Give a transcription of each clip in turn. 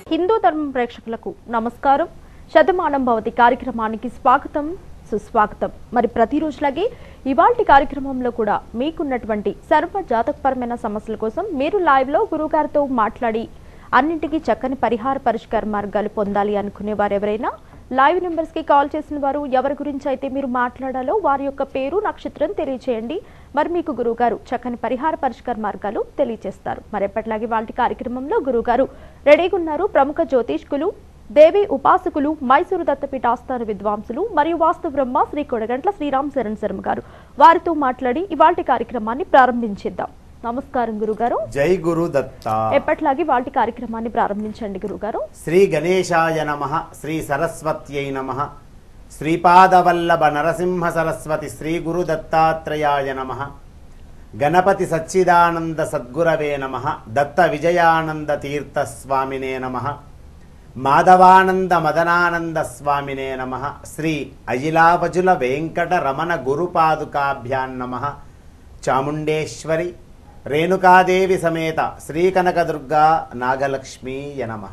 హిందూ ధర్మం ప్రేక్షకులకు నమస్కారం శతమానం భవతి కార్యక్రమానికి స్వాగతం సుస్వాగతం మరి ప్రతిరోజులాగే ఇవాల్టి కార్యక్రమంలో కూడా మీకున్నటువంటి సర్వ జాతకపరమైన సమస్యల కోసం మీరు లైవ్ లో గురుగారితో మాట్లాడి అన్నింటికీ చక్కని పరిహార పరిష్కార మార్గాలు పొందాలి అనుకునే వారు ఎవరైనా లైవ్ నెంబర్స్ కి కాల్ చేసిన వారు ఎవరి గురించి అయితే మీరు మాట్లాడాలో వారి యొక్క పేరు నక్షత్రం తెలియచేయండి మరి మీకు గురువుగారు చక్కని పరిహార పరిష్కార మార్గాలు తెలియజేస్తారు మరి ఎప్పటిలాగే వాళ్ళ కార్యక్రమంలో గురువుగారు రెడీగా ఉన్నారు ప్రముఖ జ్యోతిష్కులు దేవి ఉపాసకులు మైసూరు దత్తపీఠ ఆస్థాన విద్వాంసులు మరియు వాస్తు బ్రహ్మ శ్రీ కొడగంట్ల శ్రీరామ్ శరణ్ శర్మ గారు వారితో మాట్లాడి ఇవాల్టి కార్యక్రమాన్ని ప్రారంభించేద్దాం నమస్కారం గురుగారు జై గురు దత్త ఎప్పటిలాగే వాటి కార్యక్రమాన్ని ప్రారంభించండి గురుగారు శ్రీ గణేశాయ నమ శ్రీ సరస్వత్యై నమ శ్రీపాదవల్లభ నరసింహ సరస్వతి శ్రీ గురు దత్తాత్రేయాయ నమ గణపతి సచ్చిదానంద సద్గురవే నమ దత్త విజయానంద తీర్థ స్వామినే నమ మాధవానంద మదనానంద స్వామినే నమ శ్రీ అజిలావజుల వెంకట రమణ గురుపాదుకాభ్యాం నమ చాముండేశ్వరి రేణుకాదేవి సమేత శ్రీకనకదుర్గా నాగలక్ష్మీయ నమ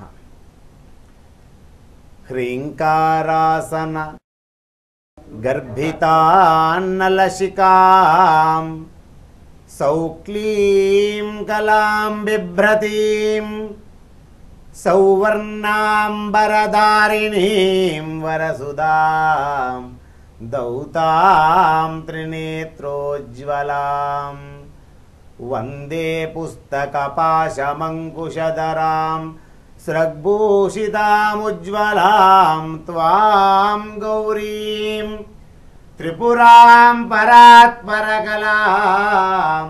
హ్రీంకారాసన గర్భితాన్నలశికాం సౌక్లీం కలాం బిభ్రతీం సౌవర్ణాంబరధారిణీం వరసుదాం దౌతాం త్రినేత్రోజ్వలాం వందే పుస్తకపాశమంకుశధరాం స్రగ్భూషితాముజ్వలాం త్వాం గౌరీం త్రిపురాం పరాత్పరకలాం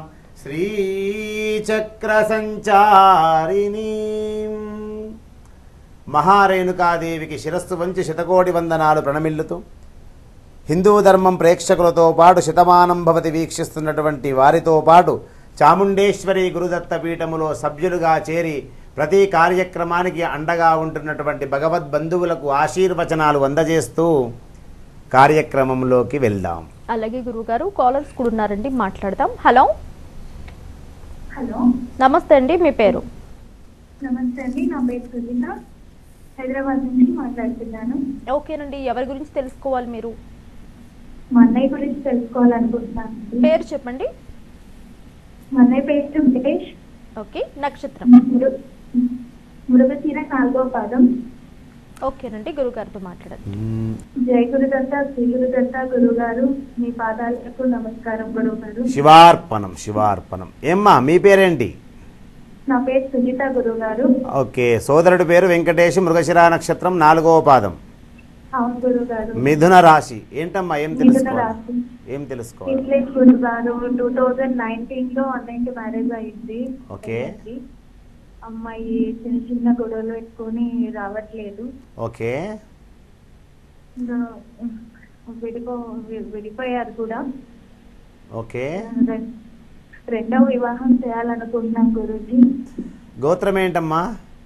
శ్రీచక్రసంచారిణీం మహారేణుకాదేవికి శిరస్సు వంచి శతకోటి వందనాలు ప్రణమిల్లుతూ హిందూ ధర్మం ప్రేక్షకులతో పాటు శతమానం భవతి వీక్షిస్తున్నటువంటి వారితో పాటు చాముండేశ్వరి గురుదత్త పీఠములో సభ్యులుగా చేరి ప్రతి కార్యక్రమానికి అండగా ఉంటున్నటువంటి భగవద్ బంధువులకు ఆశీర్వచనాలు అందజేస్తూ కార్యక్రమంలోకి వెళ్దాం అలాగే గురుగారు కాలర్స్ కూడా ఉన్నారండి మాట్లాడదాం హలో హలో నమస్తే అండి మీ పేరు నమస్తే అండి నా పేరు సుజిత హైదరాబాద్ నుంచి మాట్లాడుతున్నాను ఓకేనండి ఎవరి గురించి తెలుసుకోవాలి మీరు మా అన్నయ్య గురించి తెలుసుకోవాలనుకుంటున్నాను పేరు చెప్పండి మా అన్నయ్య పేరు వెంకటేష్ ఓకే నక్షత్రం మృ- మృగశిర నాలుగో పాదం ఓకేనండి గురుగారితో మాట్లాడండి జై గురుదత్త శ్రీ గురుదత్త గురువు గారు మీ పాదాలకు నమస్కారం గురువు గారు శివార్పణం శివార్పణం ఏమ్మా మీ పేరేంటి నా పేరు సుజిత గురువు గారు ఓకే సోదరుడి పేరు వెంకటేష్ మృగశిరా నక్షత్రం నాలుగవ పాదం అవును గురువు గారు మిథున రాశి ఏంటమ్మా ఏం మిథున తెలుసుకోవాలి రాశి ఏం తెలుసుకోవాలి ఇంగ్లీష్ గురువు గారు టూ థౌజండ్ నైన్టీన్ లో అన్నయ్యకి మ్యారేజ్ అయింది ఓకే. అన్నయ్యకి. అమ్మాయి చిన్న చిన్న గొడవలు పెట్టుకొని రావట్లేదు ఓకే ఇంకా విడిపో వి- విడిపోయారు కూడా ఓకే రెం- రెండవ వివాహం చేయాలనుకుంటున్నాం గురుజీ గోత్రం ఏంటమ్మా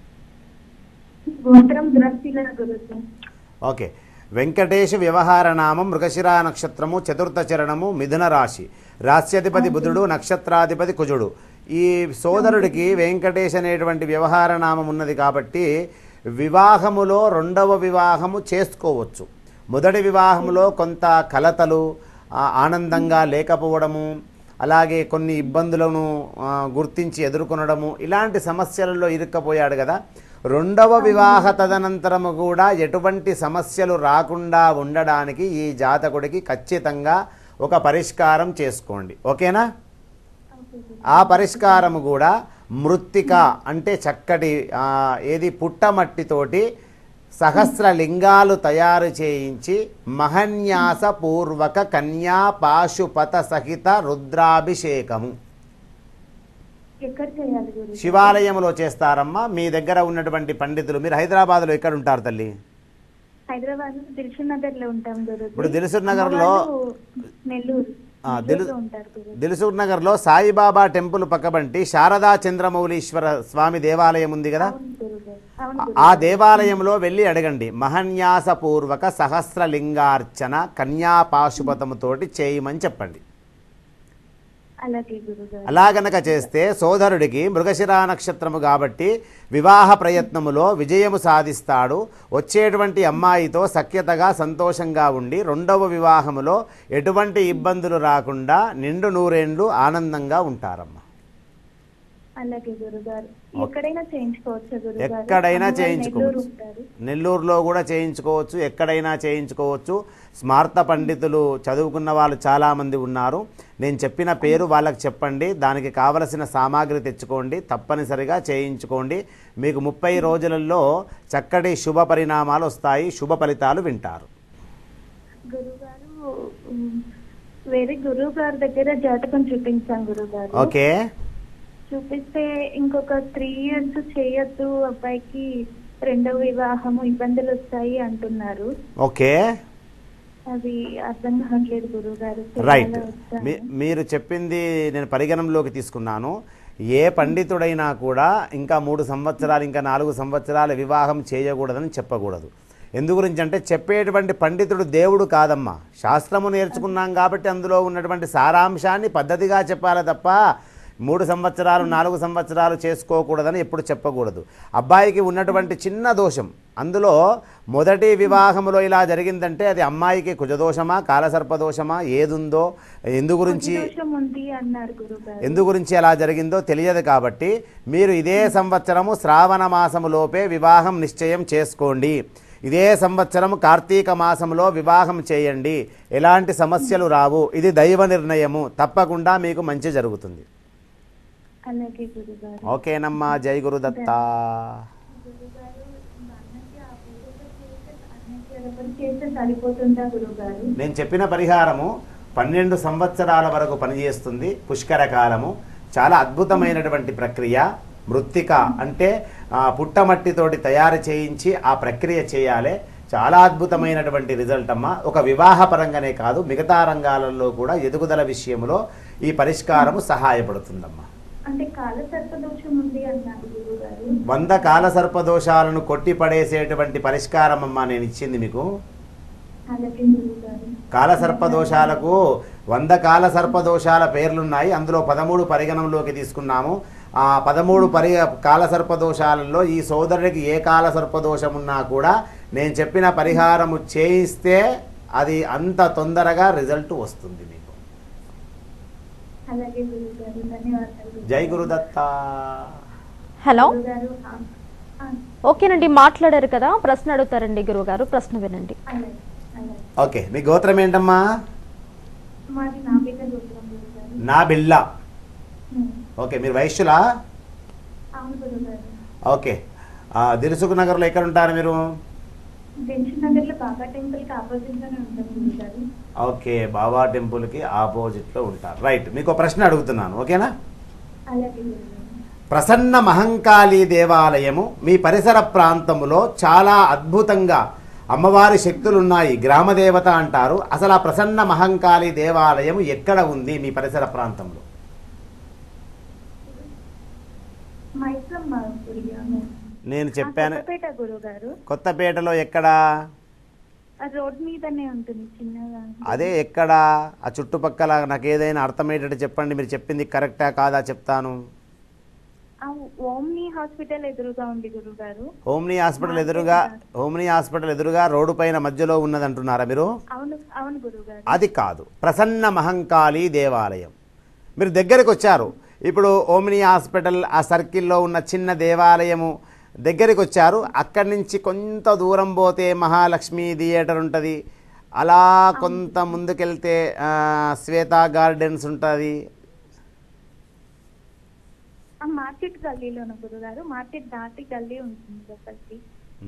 గోత్రం ద్రష్టిల గురుజీ ఓకే వెంకటేశ వ్యవహార నామం మృగశిరా నక్షత్రము చతుర్థ చరణము మిథున రాశి రాస్యాధిపతి బుధుడు నక్షత్రాధిపతి కుజుడు ఈ సోదరుడికి వెంకటేశ్ అనేటువంటి వ్యవహార నామం ఉన్నది కాబట్టి వివాహములో రెండవ వివాహము చేసుకోవచ్చు మొదటి వివాహంలో కొంత కలతలు ఆ, ఆనందంగా లేకపోవడము అలాగే కొన్ని ఇబ్బందులను ఆ, గుర్తించి ఎదుర్కొనడము ఇలాంటి సమస్యలలో ఇరుక్కపోయాడు కదా రెండవ వివాహ తదనంతరము కూడా ఎటువంటి సమస్యలు రాకుండా ఉండడానికి ఈ జాతకుడికి ఖచ్చితంగా ఒక పరిష్కారం చేసుకోండి ఓకేనా ఆ పరిష్కారము కూడా మృత్తిక అంటే చక్కటి ఆ, ఏది పుట్టమట్టితోటి సహస్ర లింగాలు తయారు చేయించి మహన్యాస పూర్వక కన్యా పాశుపత సహిత రుద్రాభిషేకము ఎక్కడ చేయాలి గురుజీ శివాలయంలో చేస్తారమ్మా మీ దగ్గర ఉన్నటువంటి పండితులు మీరు హైదరాబాద్లో ఎక్కడ ఉంటారు తల్లి హైదరాబాద్ దిల్షుక్ నగర్ లో ఉంటాం గురుజీ ఇప్పుడు దిల్సుఖ్ నగర్లో- అమ్మవారు నెల్లూరు ఆ, దిల్- నెల్లూరులో ఉంటారు గురుజీ దిల్సుఖ్ నగర్లో సాయిబాబా టెంపుల్ పక్కబంటి శారదా చంద్రమౌళీశ్వర స్వామి దేవాలయం ఉంది కదా అవును గురుజీ అవును ఆ- గురుజీ. ఆ దేవాలయంలో వెళ్ళి అడగండి మహన్యాసపూర్వక సహస్రలింగార్చన కన్యాపాశుపతముతోటి చేయమని చెప్పండి అలాగే గురుగారు అలా గనక చేస్తే సోదరుడికి మృగశిరా నక్షత్రము కాబట్టి వివాహ ప్రయత్నములో విజయము సాధిస్తాడు వచ్చేటువంటి అమ్మాయితో సఖ్యతగా సంతోషంగా ఉండి రెండవ వివాహములో ఎటువంటి ఇబ్బందులు రాకుండా నిండు నూరేండ్లు ఆనందంగా ఉంటారమ్మా అలాగే గురుగారు ఎక్కడైనా చేయించుకోవచ్చా గురుగారు ఎక్కడైనా అమ్మగారు నెల్లూరు చేయించుకోవచ్చు ఉంటారు నెల్లూరులో కూడా చేయించుకోవచ్చు ఎక్కడైనా చేయించుకోవచ్చు స్మార్త పండితులు చదువుకున్న వాళ్ళు చాలామంది ఉన్నారు నేను చెప్పిన పేరు వాళ్ళకి చెప్పండి దానికి కావలసిన సామాగ్రి తెచ్చుకోండి తప్పనిసరిగా చేయించుకోండి మీకు ముప్పై రోజులలో చక్కటి శుభ పరిణామాలు వస్తాయి శుభ ఫలితాలు వింటారు గురుగారు ఉమ్, వేరే గురువు గారి దగ్గర జాతకం చూపించాం గురుగారు ఓకే చూపిస్తే ఇంకొక త్రీ ఇయర్స్ చేయొద్దు అబ్బాయికి రెండవ వివాహము ఇబ్బందులు వస్తాయి అంటున్నారు ఓకే అది అర్థం కావట్లేదు గురువు గారు రైట్ మీ- మీరు చెప్పింది నేను పరిగణనలోకి తీసుకున్నాను ఏ పండితుడైనా కూడా ఇంకా మూడు సంవత్సరాలు ఇంకా నాలుగు సంవత్సరాల వివాహం చేయకూడదని చెప్పకూడదు ఎందు గురించి అంటే చెప్పేటువంటి పండితుడు దేవుడు కాదమ్మా శాస్త్రము నేర్చుకున్నాం కాబట్టి అందులో ఉన్నటువంటి సారాంశాన్ని పద్ధతిగా చెప్పాలి తప్ప మూడు సంవత్సరాలు నాలుగు సంవత్సరాలు చేసుకోకూడదని ఎప్పుడు చెప్పకూడదు అబ్బాయికి ఉన్నటువంటి చిన్న దోషం అందులో మొదటి వివాహములో ఇలా జరిగిందంటే అది అమ్మాయికి కుజదోషమా కాలసర్పదోషమా ఏదుందో ఎందు గురించి దోషం ఉంది అన్నారు గురువు గారు ఎందు గురించి ఎలా జరిగిందో తెలియదు కాబట్టి మీరు ఇదే సంవత్సరము శ్రావణ మాసములోపే వివాహం నిశ్చయం చేసుకోండి ఇదే సంవత్సరం కార్తీక మాసంలో వివాహం చేయండి ఎలాంటి సమస్యలు రావు ఇది దైవ నిర్ణయము తప్పకుండా మీకు మంచి జరుగుతుంది అలాగే గురువు గారు ఓకేనమ్మా జై గురుదత్త చేస్తే సరిపోతుందా గురువు గారు నేను చెప్పిన పరిహారము పన్నెండు సంవత్సరాల వరకు పనిచేస్తుంది పుష్కర కాలము చాలా అద్భుతమైనటువంటి ప్రక్రియ మృత్తిక అంటే ఆ, పుట్టమట్టితోటి తయారు చేయించి ఆ ప్రక్రియ చేయాలి చాలా అద్భుతమైనటువంటి రిజల్ట్ అమ్మ ఒక వివాహ పరంగానే కాదు మిగతా రంగాలలో కూడా ఎదుగుదల విషయంలో ఈ పరిష్కారము సహాయపడుతుందమ్మా అంటే కాల సర్పదోషం ఉంది అన్నారు గురువు గారు వంద కాల సర్పదోషాలను కొట్టిపడేసేటువంటి పరిష్కారం అమ్మా నేను ఇచ్చింది మీకు అలాగే గురువు గారు కాల సర్పదోషాలకు వంద కాల సర్పదోషాల పేర్లున్నాయి అందులో పదమూడు పరిగణంలోకి తీసుకున్నాము ఆ పదమూడు పరి కాల సర్పదోషాలలో ఈ సోదరుడికి ఏ కాల సర్పదోషం ఉన్నా కూడా నేను చెప్పిన పరిహారము చేయిస్తే అది అంత తొందరగా రిజల్ట్ వస్తుంది మీకు అలాగే గురువు గారు ధన్యవాదాలు గురువు జై గారు. గురుదత్త హలో గురువు గారు ఆ, ఆ, ఓకేనండి మాట్లాడారు కదా ప్రశ్న అడుగుతారండి గురువుగారు ప్రశ్న వినండి అలాగే అలాగే ఓకే మీ గోత్రం ఏంటమ్మా మాది నాపిక గోత్రం గురువు గారు నా బిల్ల ఉమ్, ఓకే మీరు వైశ్యులా అవును గురువు గారు ఓకే ఆ, దిల్సుఖ్ నగర్లో ఎక్కడ ఉంటారు మీరు జంక్షన్ నగర్ లో బాగా టెంపుల్ కి ఆపోజిట్ గానే ఉంటాం గురువు గారు ఓకే బాబా టెంపుల్కి ఆపోజిట్లో ఉంటారు రైట్ మీకు ఒక ప్రశ్న అడుగుతున్నాను ఓకేనా అలాగే గురువు గారు ప్రసన్న మహంకాళి దేవాలయము మీ పరిసర ప్రాంతములో చాలా అద్భుతంగా అమ్మవారి శక్తులు ఉన్నాయి గ్రామదేవత అంటారు అసలు ఆ ప్రసన్న మహంకాళి దేవాలయం ఎక్కడ ఉంది మీ పరిసర ప్రాంతంలో మైసమ్మ గురుగారు నేను చెప్పాను కొత్తపేట గురువు గారు కొత్తపేటలో ఎక్కడ ఆ రోడ్ మీదనే ఉంటుంది చిన్నగా అదే ఎక్కడ ఆ చుట్టుపక్కల నాకు ఏదైనా అర్థమయ్యేటట్టు చెప్పండి మీరు చెప్పింది కరెక్టా కాదా చెప్తాను ఆ ఓమ్ని హాస్పిటల్ ఎదురుగా ఉంది గురువు గారు హోమ్నీ హాస్పిటల్ ఎదురుగా హోమ్నీ హాస్పిటల్ ఎదురుగా రోడ్డు పైన మధ్యలో ఉన్నదంటున్నారా మీరు అవును అవును గురువు గారు అది కాదు ప్రసన్న మహంకాళి దేవాలయం మీరు దగ్గరికి వచ్చారు ఇప్పుడు ఓమిని హాస్పిటల్ ఆ సర్కిల్లో ఉన్న చిన్న దేవాలయము దగ్గరికి వచ్చారు అక్కడి నుంచి కొంత దూరం పోతే మహాలక్ష్మి థియేటర్ ఉంటుంది అలా కొంత ముందుకెళ్తే ఆ, శ్వేత గార్డెన్స్ ఉంటుంది ఆ మార్కెట్ గల్లీలోన గురువు గారు మార్కెట్ దాటి గల్లీ ఉంటుంది లోపలికి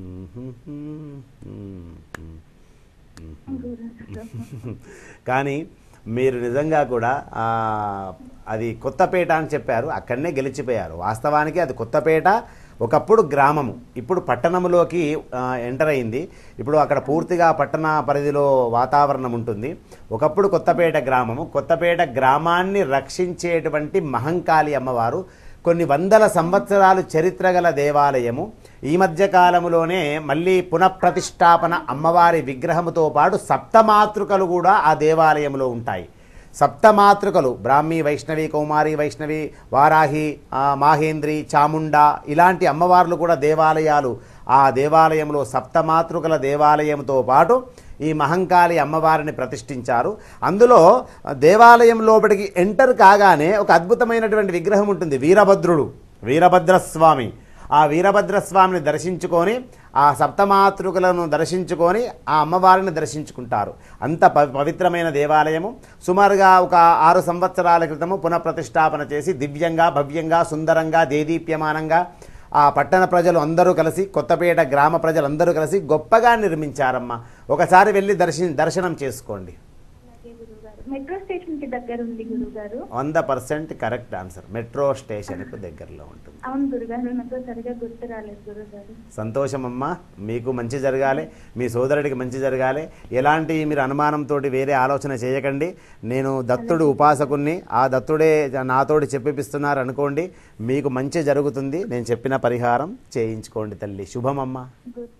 గురువు కానీ మీరు నిజంగా కూడా ఆ, అది కొత్తపేట అని చెప్పారు అక్కడనే గెలిచిపోయారు వాస్తవానికి అది కొత్తపేట ఒకప్పుడు గ్రామము ఇప్పుడు పట్టణంలోకి ఆ, ఎంటర్ అయింది ఇప్పుడు అక్కడ పూర్తిగా పట్టణ పరిధిలో వాతావరణం ఉంటుంది ఒకప్పుడు కొత్తపేట గ్రామము కొత్తపేట గ్రామాన్ని రక్షించేటువంటి మహంకాళి అమ్మవారు కొన్ని వందల సంవత్సరాలు చరిత్ర గల దేవాలయము ఈ మధ్య కాలములోనే మళ్ళీ పునఃప్రతిష్టాపన అమ్మవారి విగ్రహముతో పాటు సప్తమాతృకలు కూడా ఆ దేవాలయంలో ఉంటాయి సప్తమాతృకలు బ్రాహ్మీ వైష్ణవి కౌమారి వైష్ణవి వారాహి ఆ, మాహేంద్రి చాముండా ఇలాంటి అమ్మవార్లు కూడా దేవాలయాలు ఆ దేవాలయంలో సప్తమాతృకల దేవాలయంతో పాటు ఈ మహంకాళి అమ్మవారిని ప్రతిష్ఠించారు అందులో దేవాలయం లోపలికి ఎంటర్ కాగానే ఒక అద్భుతమైనటువంటి విగ్రహం ఉంటుంది వీరభద్రుడు వీరభద్రస్వామి ఆ వీరభద్రస్వామిని దర్శించుకొని ఆ సప్తమాతృకులను దర్శించుకొని ఆ అమ్మవారిని దర్శించుకుంటారు అంత ప- పవిత్రమైన దేవాలయము సుమారుగా ఒక ఆరు సంవత్సరాల క్రితము పునఃప్రతిష్టాపన చేసి దివ్యంగా భవ్యంగా సుందరంగా దేదీప్యమానంగా ఆ పట్టణ ప్రజలు అందరూ కలిసి కొత్తపేట గ్రామ ప్రజలందరూ కలిసి గొప్పగా నిర్మించారమ్మ ఒకసారి వెళ్ళి దర్శి దర్శనం చేసుకోండి అలాగే గురుగారు మెట్రో స్టేషన్ కి దగ్గర ఉంది గురుగారు వంద పర్సెంట్ కరెక్ట్ ఆన్సర్ మెట్రో స్టేషన్కు దగ్గరలో ఉంటుంది అవును గురుగారు నాకు సరిగా గుర్తు రాలేదు గురుగారు సంతోషమమ్మా మీకు మంచి జరగాలి మీ సోదరుడికి మంచి జరగాలి ఎలాంటి మీరు అనుమానంతో వేరే ఆలోచన చేయకండి నేను దత్తుడు ఉపాసకుణ్ణి ఆ దత్తుడే నాతోటి చెప్పిపిస్తున్నారు అనుకోండి మీకు మంచి జరుగుతుంది నేను చెప్పిన పరిహారం చేయించుకోండి తల్లి శుభమమ్మా గురు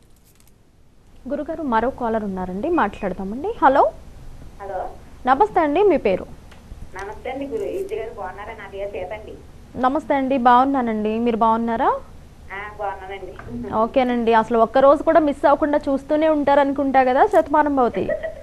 గురుగారు మరో కాలర్ ఉన్నారండి మాట్లాడదామండి హలో హలో నమస్తే అండి మీ పేరు నమస్తే అండి గురు ఇంటి గారు బాగున్నారా నా పేరు సీత అండి నమస్తే అండి బాగున్నానండి మీరు బాగున్నారా ఆ, బాగున్నానండి ఓకేనండి అసలు ఒక్క రోజు కూడా మిస్ అవ్వకుండా చూస్తూనే ఉంటారు అనుకుంటా కదా శతమానం భవతి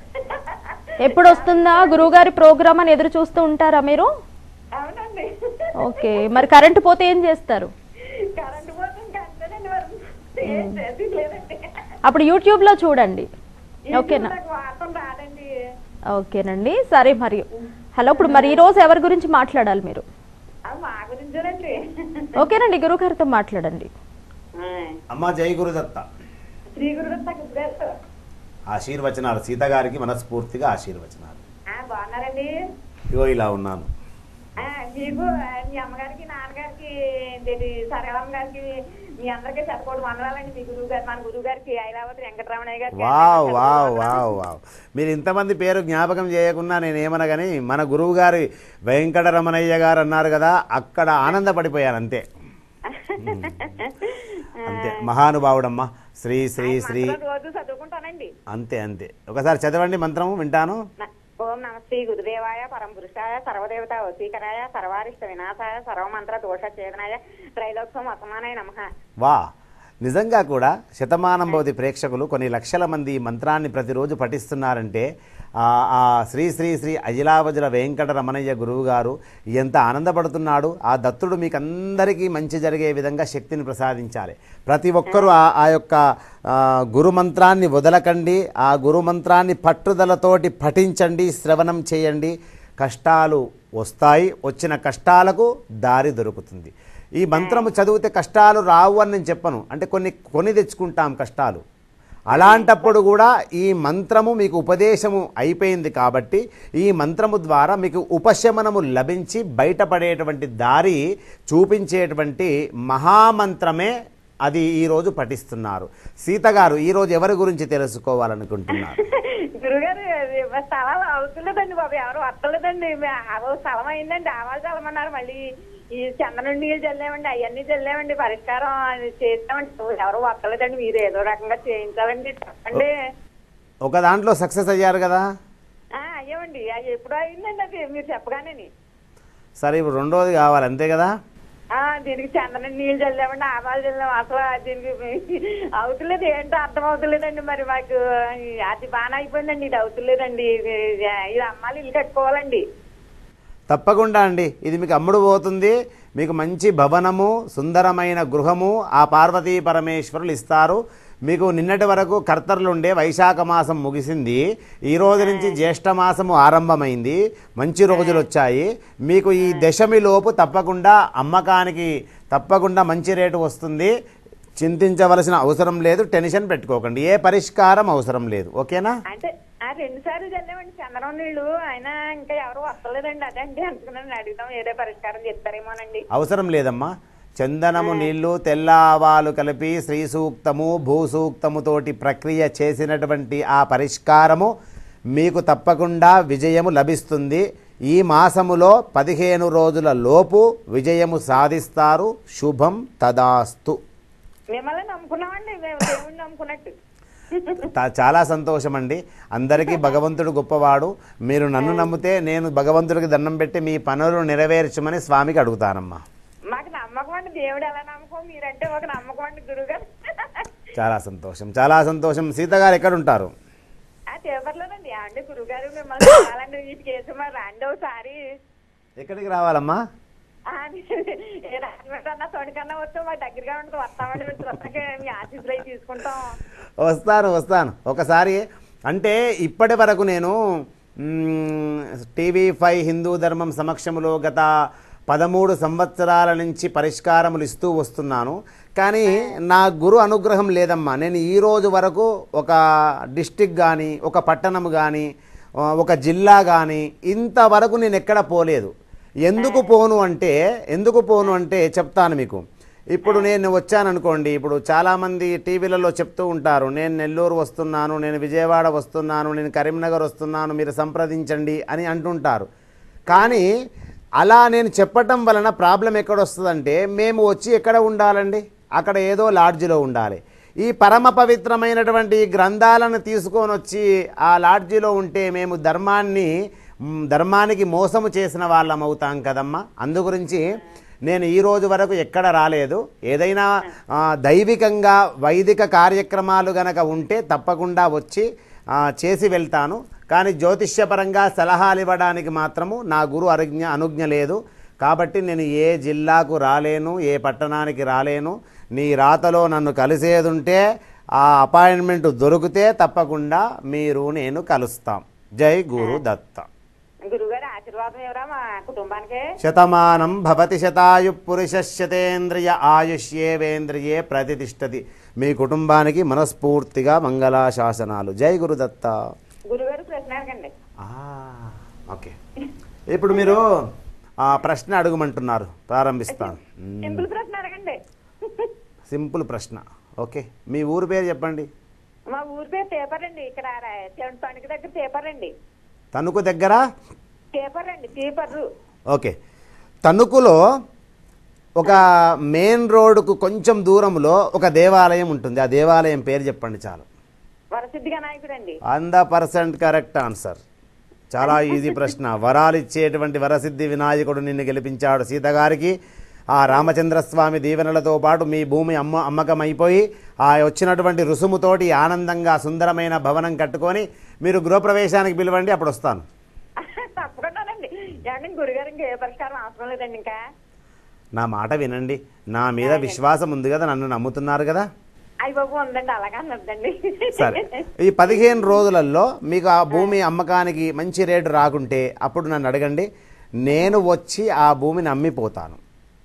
ఎప్పుడు వస్తుందా గురువుగారి ప్రోగ్రామ్ అని ఎదురు చూస్తూ ఉంటారా మీరు అవునండి ఓకే మరి కరెంటు పోతే ఏం చేస్తారు కరెంట్ పోతే ఇంకా అంతేనండి మరి ఏం చేసేది లేదండి అప్పుడు యూట్యూబ్లో చూడండి ఓకేనా నాకు వార్తం రాదండి ఓకేనండి సరే మరి హలో ఇప్పుడు మరి ఈ రోజు ఎవరి గురించి మాట్లాడాలి మీరు అది మా గురించేనండి ఓకేనండి గురుగారితో మాట్లాడండి ఆ, అమ్మ జై గురుదత్త శ్రీ గురుదత్త గురుగారు ఆశీర్వచనాలు సీత గారికి మనస్ఫూర్తిగా ఆశీర్వచనాలు ఆ, బాగున్నారండి ఇగో ఇలా ఉన్నాను ఆ, మీకు ఆ, మీ అమ్మగారికి నాన్నగారికి ఏంటి సరళమ్మ గారికి మీ అందరికీ చెప్పకూడదు వందనాలండి మీ గురువు గారు మన గురువు గారికి ఐలావతి వెంకటరమణయ్య గారికి వావ్ వావ్ వావ్ వావ్ మీరు ఇంతమంది పేరు జ్ఞాపకం చేయకుండా నేను ఏమన్నా కానీ మన గురువు గారి వెంకటరమణయ్య గారు అన్నారు కదా అక్కడ ఆనందపడిపోయాను అంతే అంతే మహానుభావుడమ్మా శ్రీ శ్రీ శ్రీ మంత్రం రోజు చదువుకుంటానండి అంతే అంతే ఒకసారి చదవండి మంత్రము వింటాను న- ఓం నమస్తే గురుదేవాయ పరమపురుషాయ సర్వదేవత వశీకరాయ సర్వారిష్ట వినాశాయ సర్వమంత్ర దోష ఛేదనాయ త్రైలోక్యం అసమానాయ నమః వా నిజంగా కూడా శతమానం భవతి ప్రేక్షకులు కొన్ని లక్షల మంది ఈ మంత్రాన్ని ప్రతిరోజు పఠిస్తున్నారంటే ఆ ఆ శ్రీ శ్రీ శ్రీ అజిలావజుల వెంకట రమణయ్య గురువు గారు ఎంత ఆనందపడుతున్నాడు ఆ దత్తుడు మీకు అందరికీ మంచి జరిగే విధంగా శక్తిని ప్రసాదించాలి ప్రతి ఒక్కరూ ఆ ఆ యొక్క ఆ, గురు మంత్రాన్ని వదలకండి ఆ గురు మంత్రాన్ని పట్టుదలతోటి పఠించండి శ్రవణం చేయండి కష్టాలు వస్తాయి వచ్చిన కష్టాలకు దారి దొరుకుతుంది ఈ మంత్రము చదివితే కష్టాలు రావు అని నేను చెప్పను అంటే కొన్ని కొని తెచ్చుకుంటాం కష్టాలు అలాంటప్పుడు కూడా ఈ మంత్రము మీకు ఉపదేశము అయిపోయింది కాబట్టి ఈ మంత్రము ద్వారా మీకు ఉపశమనము లభించి బయటపడేటువంటి దారి చూపించేటువంటి మహామంత్రమే అది ఈరోజు పఠిస్తున్నారు సీత గారు ఈరోజు ఎవరి గురించి తెలుసుకోవాలనుకుంటున్నారు గురుగారు అది స్థలాలు అవుతులేదండి బాబు ఎవరు వస్తలేదండి మే- అవో స్థలం అయిందండి ఆవాలు చల్లమన్నారు మళ్ళీ ఈ చందనం నీళ్ళు చల్లామండి అవన్నీ చల్లామండి పరిష్కారం అది చేస్తామండి ఎవరు వస్తలేదండి మీరు ఏదో రకంగా చేయించాలండి చెప్పండి ఒక దాంట్లో సక్సెస్ అయ్యారు కదా ఆ, అయ్యామండి అది ఎప్పుడు అయిందండి అది మీరు చెప్పగానే సరే ఇప్పుడు రెండోది కావాలి అంతే కదా ఆ దీనికి చందనం నీళ్ళు చల్లామండి ఆవాలు చల్లాం అసలు దీనికి అవుతులేదు ఏంటో అర్థం అవుతులేదండి మరి మాకు అది బాగా అయిపోయిందండి ఇది అవుతులేదండి ఇది ఇది అమ్మాలి ఇల్లు కట్టుకోవాలండి తప్పకుండా అండి ఇది మీకు అమ్ముడు పోతుంది మీకు మంచి భవనము సుందరమైన గృహము ఆ పార్వతీ పరమేశ్వరులు ఇస్తారు మీకు నిన్నటి వరకు కర్తరులు ఉండే వైశాఖ మాసం ముగిసింది ఈ రోజు నుంచి జ్యేష్ఠ మాసము ఆరంభమైంది మంచి రోజులు వచ్చాయి మీకు ఈ దశమి లోపు తప్పకుండా అమ్మకానికి తప్పకుండా మంచి రేటు వస్తుంది చింతించవలసిన అవసరం లేదు టెన్షన్ పెట్టుకోకండి ఏ పరిష్కారం అవసరం లేదు ఓకేనా అంటే ఆ రెండు సార్లు చల్లామండి చందనం నీళ్ళు అయినా ఇంకా ఎవరు వస్తలేదండి అదే అండి అనుకున్నాను అడుగుదాం ఏదో పరిష్కారం చెప్తారేమోనండి అవసరం లేదమ్మా చందనము నీళ్లు తెల్ల ఆవాలు కలిపి శ్రీ సూక్తము భూ సూక్తముతోటి ప్రక్రియ చేసినటువంటి ఆ పరిష్కారము మీకు తప్పకుండా విజయము లభిస్తుంది ఈ మాసములో పదిహేను రోజుల లోపు విజయము సాధిస్తారు శుభం తదాస్తు మిమ్మల్ని నమ్ముకున్నామండి మేము దేవుడిని నమ్ముకున్నట్టు తా- చాలా సంతోషం అండి అందరికీ భగవంతుడు గొప్పవాడు మీరు నన్ను నమ్మితే నేను భగవంతుడికి దండం పెట్టి మీ పనులు నెరవేర్చమని స్వామికి అడుగుతానమ్మా మాకు నమ్మకం అండి దేవుడు ఎలా నమ్మకం మీరంటే ఒక నమ్మకం అండి గురుగారు చాలా సంతోషం చాలా సంతోషం సీత గారు ఎక్కడ ఉంటారు ఆ పేపర్లోనండి అండి గురుగారు మిమ్మల్ని చూడాలండి ఈ కేసు మరి రండి ఒకసారి ఎక్కడికి రావాలమ్మా ఆ, ఏ రాజమండ్రి అన్న తోడికన్నా వస్తే మా దగ్గరగా ఉంటుంది వస్తామండి మీరు త్వరగా మీ ఆశీస్సులు అవి తీసుకుంటాం వస్తాను వస్తాను ఒకసారి అంటే ఇప్పటి వరకు నేను టీవీ ఫైవ్ హిందూ ధర్మం సమక్షంలో గత పదమూడు సంవత్సరాల నుంచి పరిష్కారములు ఇస్తూ వస్తున్నాను కానీ నా గురు అనుగ్రహం లేదమ్మా నేను ఈ రోజు వరకు ఒక డిస్టిక్ కానీ ఒక పట్టణం కానీ ఒక జిల్లా కానీ ఇంతవరకు నేను ఎక్కడ పోలేదు ఎందుకు పోను అంటే ఎందుకు పోను అంటే చెప్తాను మీకు ఇప్పుడు నేను వచ్చాననుకోండి ఇప్పుడు చాలామంది టీవీలలో చెప్తూ ఉంటారు నేను నెల్లూరు వస్తున్నాను నేను విజయవాడ వస్తున్నాను నేను కరీంనగర్ వస్తున్నాను మీరు సంప్రదించండి అని అంటుంటారు కానీ అలా నేను చెప్పటం వలన ప్రాబ్లం ఎక్కడ వస్తుందంటే మేము వచ్చి ఎక్కడ ఉండాలండి అక్కడ ఏదో లాడ్జిలో ఉండాలి ఈ పరమ పవిత్రమైనటువంటి ఈ గ్రంథాలను తీసుకొని వచ్చి ఆ లాడ్జిలో ఉంటే మేము ధర్మాన్ని మ్, ధర్మానికి మోసము చేసిన వాళ్ళం అవుతాం కదమ్మా అందు గురించి నేను ఈ రోజు వరకు ఎక్కడ రాలేదు ఏదైనా ఆ, దైవికంగా వైదిక కార్యక్రమాలు గనక ఉంటే తప్పకుండా వచ్చి ఆ, చేసి వెళ్తాను కానీ జ్యోతిష్యపరంగా సలహాలు ఇవ్వడానికి మాత్రము నా గురు అనుజ్ఞ అనుజ్ఞ లేదు కాబట్టి నేను ఏ జిల్లాకు రాలేను ఏ పట్టణానికి రాలేను నీ రాతలో నన్ను కలిసేదుంటే ఆ అపాయింట్మెంట్ దొరికితే తప్పకుండా మీరు నేను కలుస్తాం జై గురు దత్త గురుగారు ఆశీర్వాదం ఎవరా మా కుటుంబానికి శతమానం భవతి శతాయు పురుషశతేంద్రియ ఆయుష్యేవేంద్రియే ప్రతిష్టతి మీ కుటుంబానికి మనస్ఫూర్తిగా మంగళాశాసనాలు జై గురుదత్త గురుగారు ప్రశ్న అడగండి ఆ, ఓకే ఇప్పుడు మీరు ఆ ప్రశ్న అడుగుమంటున్నారు ప్రారంభిస్తాను మ్మ్. సింపుల్ ప్రశ్న అడగండి సింపుల్ ప్రశ్న ఓకే మీ ఊరు పేరు చెప్పండి మా ఊరి పేరు పేపర్ అండి ఇక్కడ రా- తణుకు దగ్గర పేపర్ అండి తణుకు దగ్గర పేపర్ అండి పేపర్ ఓకే తణుకులో ఒక మెయిన్ రోడ్డుకు కొంచెం దూరంలో ఒక దేవాలయం ఉంటుంది ఆ దేవాలయం పేరు చెప్పండి చాలు వరసిద్ధి వినాయకుడు అండి వంద పర్సెంట్ కరెక్ట్ ఆన్సర్ చాలా ఈజీ ప్రశ్న వరాలు ఇచ్చేటువంటి వరసిద్ధి వినాయకుడు నిన్ను గెలిపించాడు సీతగారికి ఆ రామచంద్రస్వామి దీవెనలతో పాటు మీ భూమి అమ్మ అమ్మకం అయిపోయి ఆ వచ్చినటువంటి రుసుముతోటి ఆనందంగా సుందరమైన భవనం కట్టుకొని మీరు గృహప్రవేశానికి పిలవండి అప్పుడు వస్తాను తప్పకుండానండి ఏమండి గురుగారు ఇంకా ఏ పరిష్కారం అవసరం లేదండి ఇంకా నా మాట వినండి నా మీద విశ్వాసం ఉంది కదా నన్ను నమ్ముతున్నారు కదా అయ్య బాబు ఉందండి అలాగే అన్నదండి సరే ఈ పదిహేను రోజులలో మీకు ఆ భూమి అమ్మకానికి మంచి రేటు రాకుంటే అప్పుడు నన్ను అడగండి నేను వచ్చి ఆ భూమిని అమ్మిపోతాను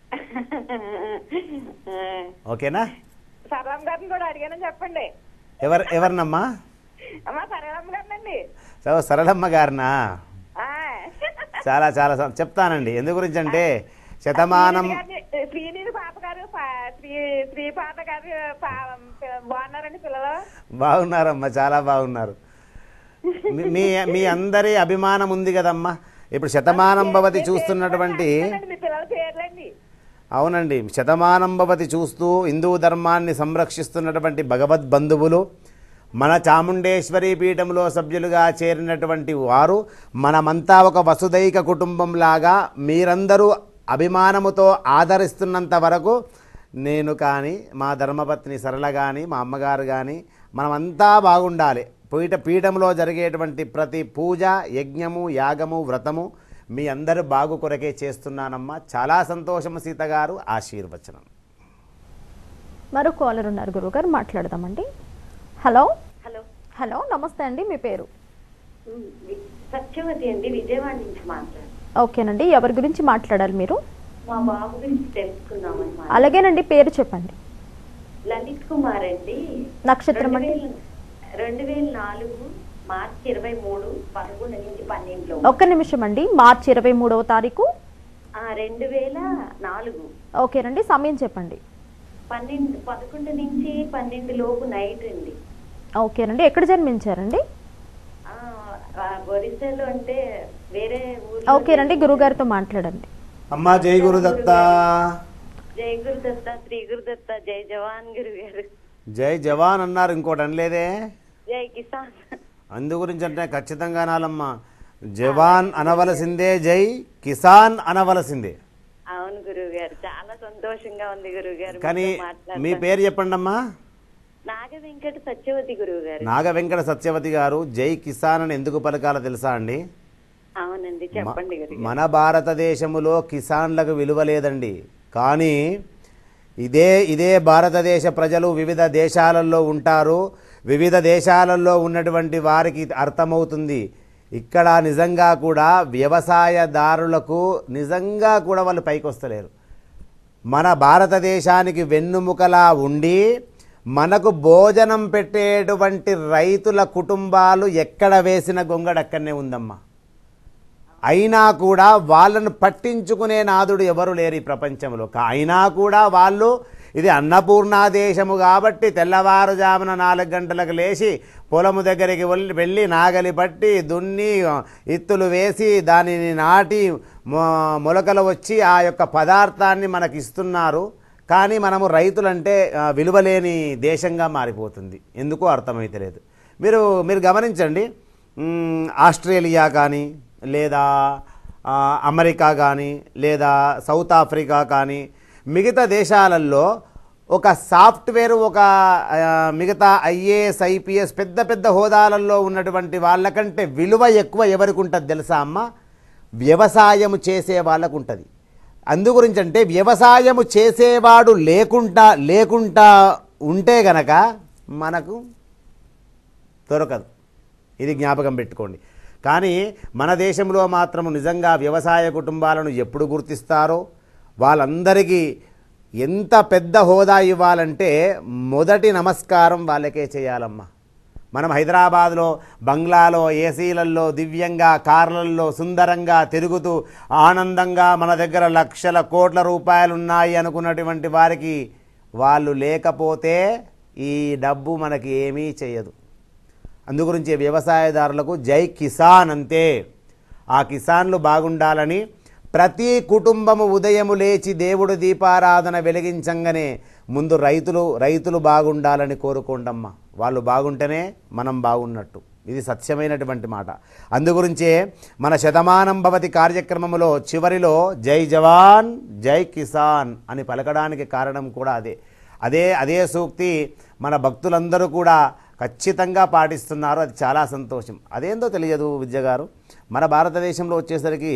ఓకేనా సరళమ్మ గారిని కూడా అడిగానని చెప్పండి ఎవరు ఎవరినమ్మా అమ్మా సరళమ్మ గారినండి సో సరళమ్మ గారినా ఆ. చాలా చాలా సం- చెప్తానండి ఎందు గురించి అంటే శతమానం శ్రీనిధి గారిని- శ్రీనిధి పాప గారు పా- శ్రీ శ్రీ పాప గారు పా- బాగున్నారండి పిల్లలు బాగున్నారమ్మా చాలా బాగున్నారు మీ- మీ మీ అందరి అభిమానం ఉంది కదమ్మా ఇప్పుడు శతమానం భవతి చూస్తున్నటువంటి మీ పిల్లల పేర్లండి అవునండి శతమానం భవతి చూస్తూ హిందూ ధర్మాన్ని సంరక్షిస్తున్నటువంటి భగవద్ బంధువులు మన చాముండేశ్వరి పీఠంలో సభ్యులుగా చేరినటువంటి వారు మనమంతా ఒక వసుదైక కుటుంబంలాగా మీరందరూ అభిమానముతో ఆదరిస్తున్నంత వరకు నేను కానీ మా ధర్మపత్ని సరళ కానీ మా అమ్మగారు కానీ మనమంతా బాగుండాలి పీఠ పీఠంలో జరిగేటువంటి ప్రతి పూజ యజ్ఞము యాగము వ్రతము మీ అందరు బాగు కొరకే చేస్తున్నానమ్మా చాలా సంతోషం సీత గారు ఆశీర్వచనం మరో కాలర్ ఉన్నారు గురుగారు మాట్లాడదామండి హలో హలో హలో నమస్తే అండి మీ పేరు ఉమ్, వి- సత్యవతి అండి విజయవాడ నుంచి మాట్లాడు ఓకేనండి ఎవరి గురించి మాట్లాడాలి మీరు మా బాబు గురించి తెలుసుకుందామని మాట్లాడు. అలాగేనండి పేరు చెప్పండి లలిత్ కుమార్ అండి నక్షత్రం రెండు అండి వేల రెండు వేల నాలుగు మార్చి ఇరవై మూడు పదకొండు నుంచి పన్నెండులో ఒక్క నిమిషం అండి మార్చి ఇరవై మూడవ తారీఖు ఆ, రెండు వేల నాలుగు ఓకేనండి సమయం చెప్పండి పన్నెండు పదకొండు నుంచి పన్నెండు లోపు నైట్ అండి ఓకేనండి ఎక్కడ జన్మించారండి ఆ, ఆ, ఒరిస్సాలో అంటే వేరే ఊరు ఓకేనండి గురుగారితో మాట్లాడండి అమ్మా జై గురుదత్త జై గురుదత్త శ్రీ గురుదత్త జై జవాన్ గురు గారు జై జవాన్ అన్నారు ఇంకోటి అనలేదే జై కిసాన్ అందు గురించి అంటే ఖచ్చితంగా అనాలమ్మా జవాన్ అనవలసిందే జై కిసాన్ అనవలసిందే అవును గురువు గారు చాలా సంతోషంగా ఉంది గురువు గారు కానీ మీతో మాట్లాడటం. మీ పేరు చెప్పండి అమ్మా నాగ వెంకట సత్యవతి గురువు గారు నాగ వెంకట సత్యవతి గారు జై కిసాన్ అని ఎందుకు పలకాలో తెలుసా అండి అవునండి చెప్పండి గురువు గారు. మన భారతదేశములో కిసాన్లకు విలువ లేదండి కానీ ఇదే ఇదే భారతదేశ ప్రజలు వివిధ దేశాలలో ఉంటారు వివిధ దేశాలలో ఉన్నటువంటి వారికి అర్థమవుతుంది ఇక్కడ నిజంగా కూడా వ్యవసాయదారులకు నిజంగా కూడా వాళ్ళు పైకి వస్తలేరు మన భారతదేశానికి వెన్నుముకలా ఉండి మనకు భోజనం పెట్టేటువంటి రైతుల కుటుంబాలు ఎక్కడ వేసిన గొంగడక్కడనే ఉందమ్మా అయినా కూడా వాళ్ళను పట్టించుకునే నాదుడు ఎవరు లేరు ఈ ప్రపంచంలో కా- అయినా కూడా వాళ్ళు ఇది అన్నపూర్ణా దేశము కాబట్టి తెల్లవారుజామున నాలుగు గంటలకు లేచి పొలము దగ్గరికి వెళ్ళి వెళ్ళి నాగలి పట్టి దున్ని ఇత్తులు వేసి దానిని నాటి మొ- మొలకలు వచ్చి ఆ యొక్క పదార్థాన్ని మనకి ఇస్తున్నారు కానీ మనము రైతులంటే ఆ, విలువలేని దేశంగా మారిపోతుంది ఎందుకో అర్థమైతలేదు మీరు మీరు గమనించండి మ్, ఆస్ట్రేలియా కానీ లేదా ఆ, అమెరికా కానీ లేదా సౌత్ ఆఫ్రికా కానీ మిగతా దేశాలలో ఒక సాఫ్ట్వేర్ ఒక ఆ, మిగతా ఐఏఎస్ ఐపీఎస్ పెద్ద పెద్ద హోదాలలో ఉన్నటువంటి వాళ్ళకంటే విలువ ఎక్కువ ఎవరికి ఉంటుంది తెలుసా అమ్మ వ్యవసాయము చేసే వాళ్ళకు ఉంటుంది అందుగురించి అంటే వ్యవసాయము చేసేవాడు లేకుండా లేకుండా ఉంటే గనక మనకు దొరకదు ఇది జ్ఞాపకం పెట్టుకోండి కానీ మన దేశంలో మాత్రం నిజంగా వ్యవసాయ కుటుంబాలను ఎప్పుడు గుర్తిస్తారో వాళ్ళందరికీ ఎంత పెద్ద హోదా ఇవ్వాలంటే మొదటి నమస్కారం వాళ్ళకే చేయాలమ్మా మనం హైదరాబాద్లో బంగ్లాలో ఏసీలల్లో దివ్యంగా కార్లల్లో సుందరంగా తిరుగుతూ ఆనందంగా మన దగ్గర లక్షల కోట్ల రూపాయలు ఉన్నాయి అనుకున్నటువంటి వారికి వాళ్ళు లేకపోతే ఈ డబ్బు మనకి ఏమీ చేయదు అందుగురించి వ్యవసాయదారులకు జై కిసాన్ అంతే ఆ కిసాన్లు బాగుండాలని ప్రతి కుటుంబము ఉదయము లేచి దేవుడు దీపారాధన వెలిగించంగానే ముందు రైతులు రైతులు బాగుండాలని కోరుకోండమ్మా వాళ్ళు బాగుంటేనే మనం బాగున్నట్టు ఇది సత్యమైనటువంటి మాట అందుగురించే మన శతమానం భవతి కార్యక్రమములో చివరిలో జై జవాన్ జై కిసాన్ అని పలకడానికి కారణం కూడా అదే అదే అదే సూక్తి మన భక్తులందరూ కూడా ఖచ్చితంగా పాటిస్తున్నారు అది చాలా సంతోషం అదేందో తెలియదు విద్య గారు మన భారతదేశంలో వచ్చేసరికి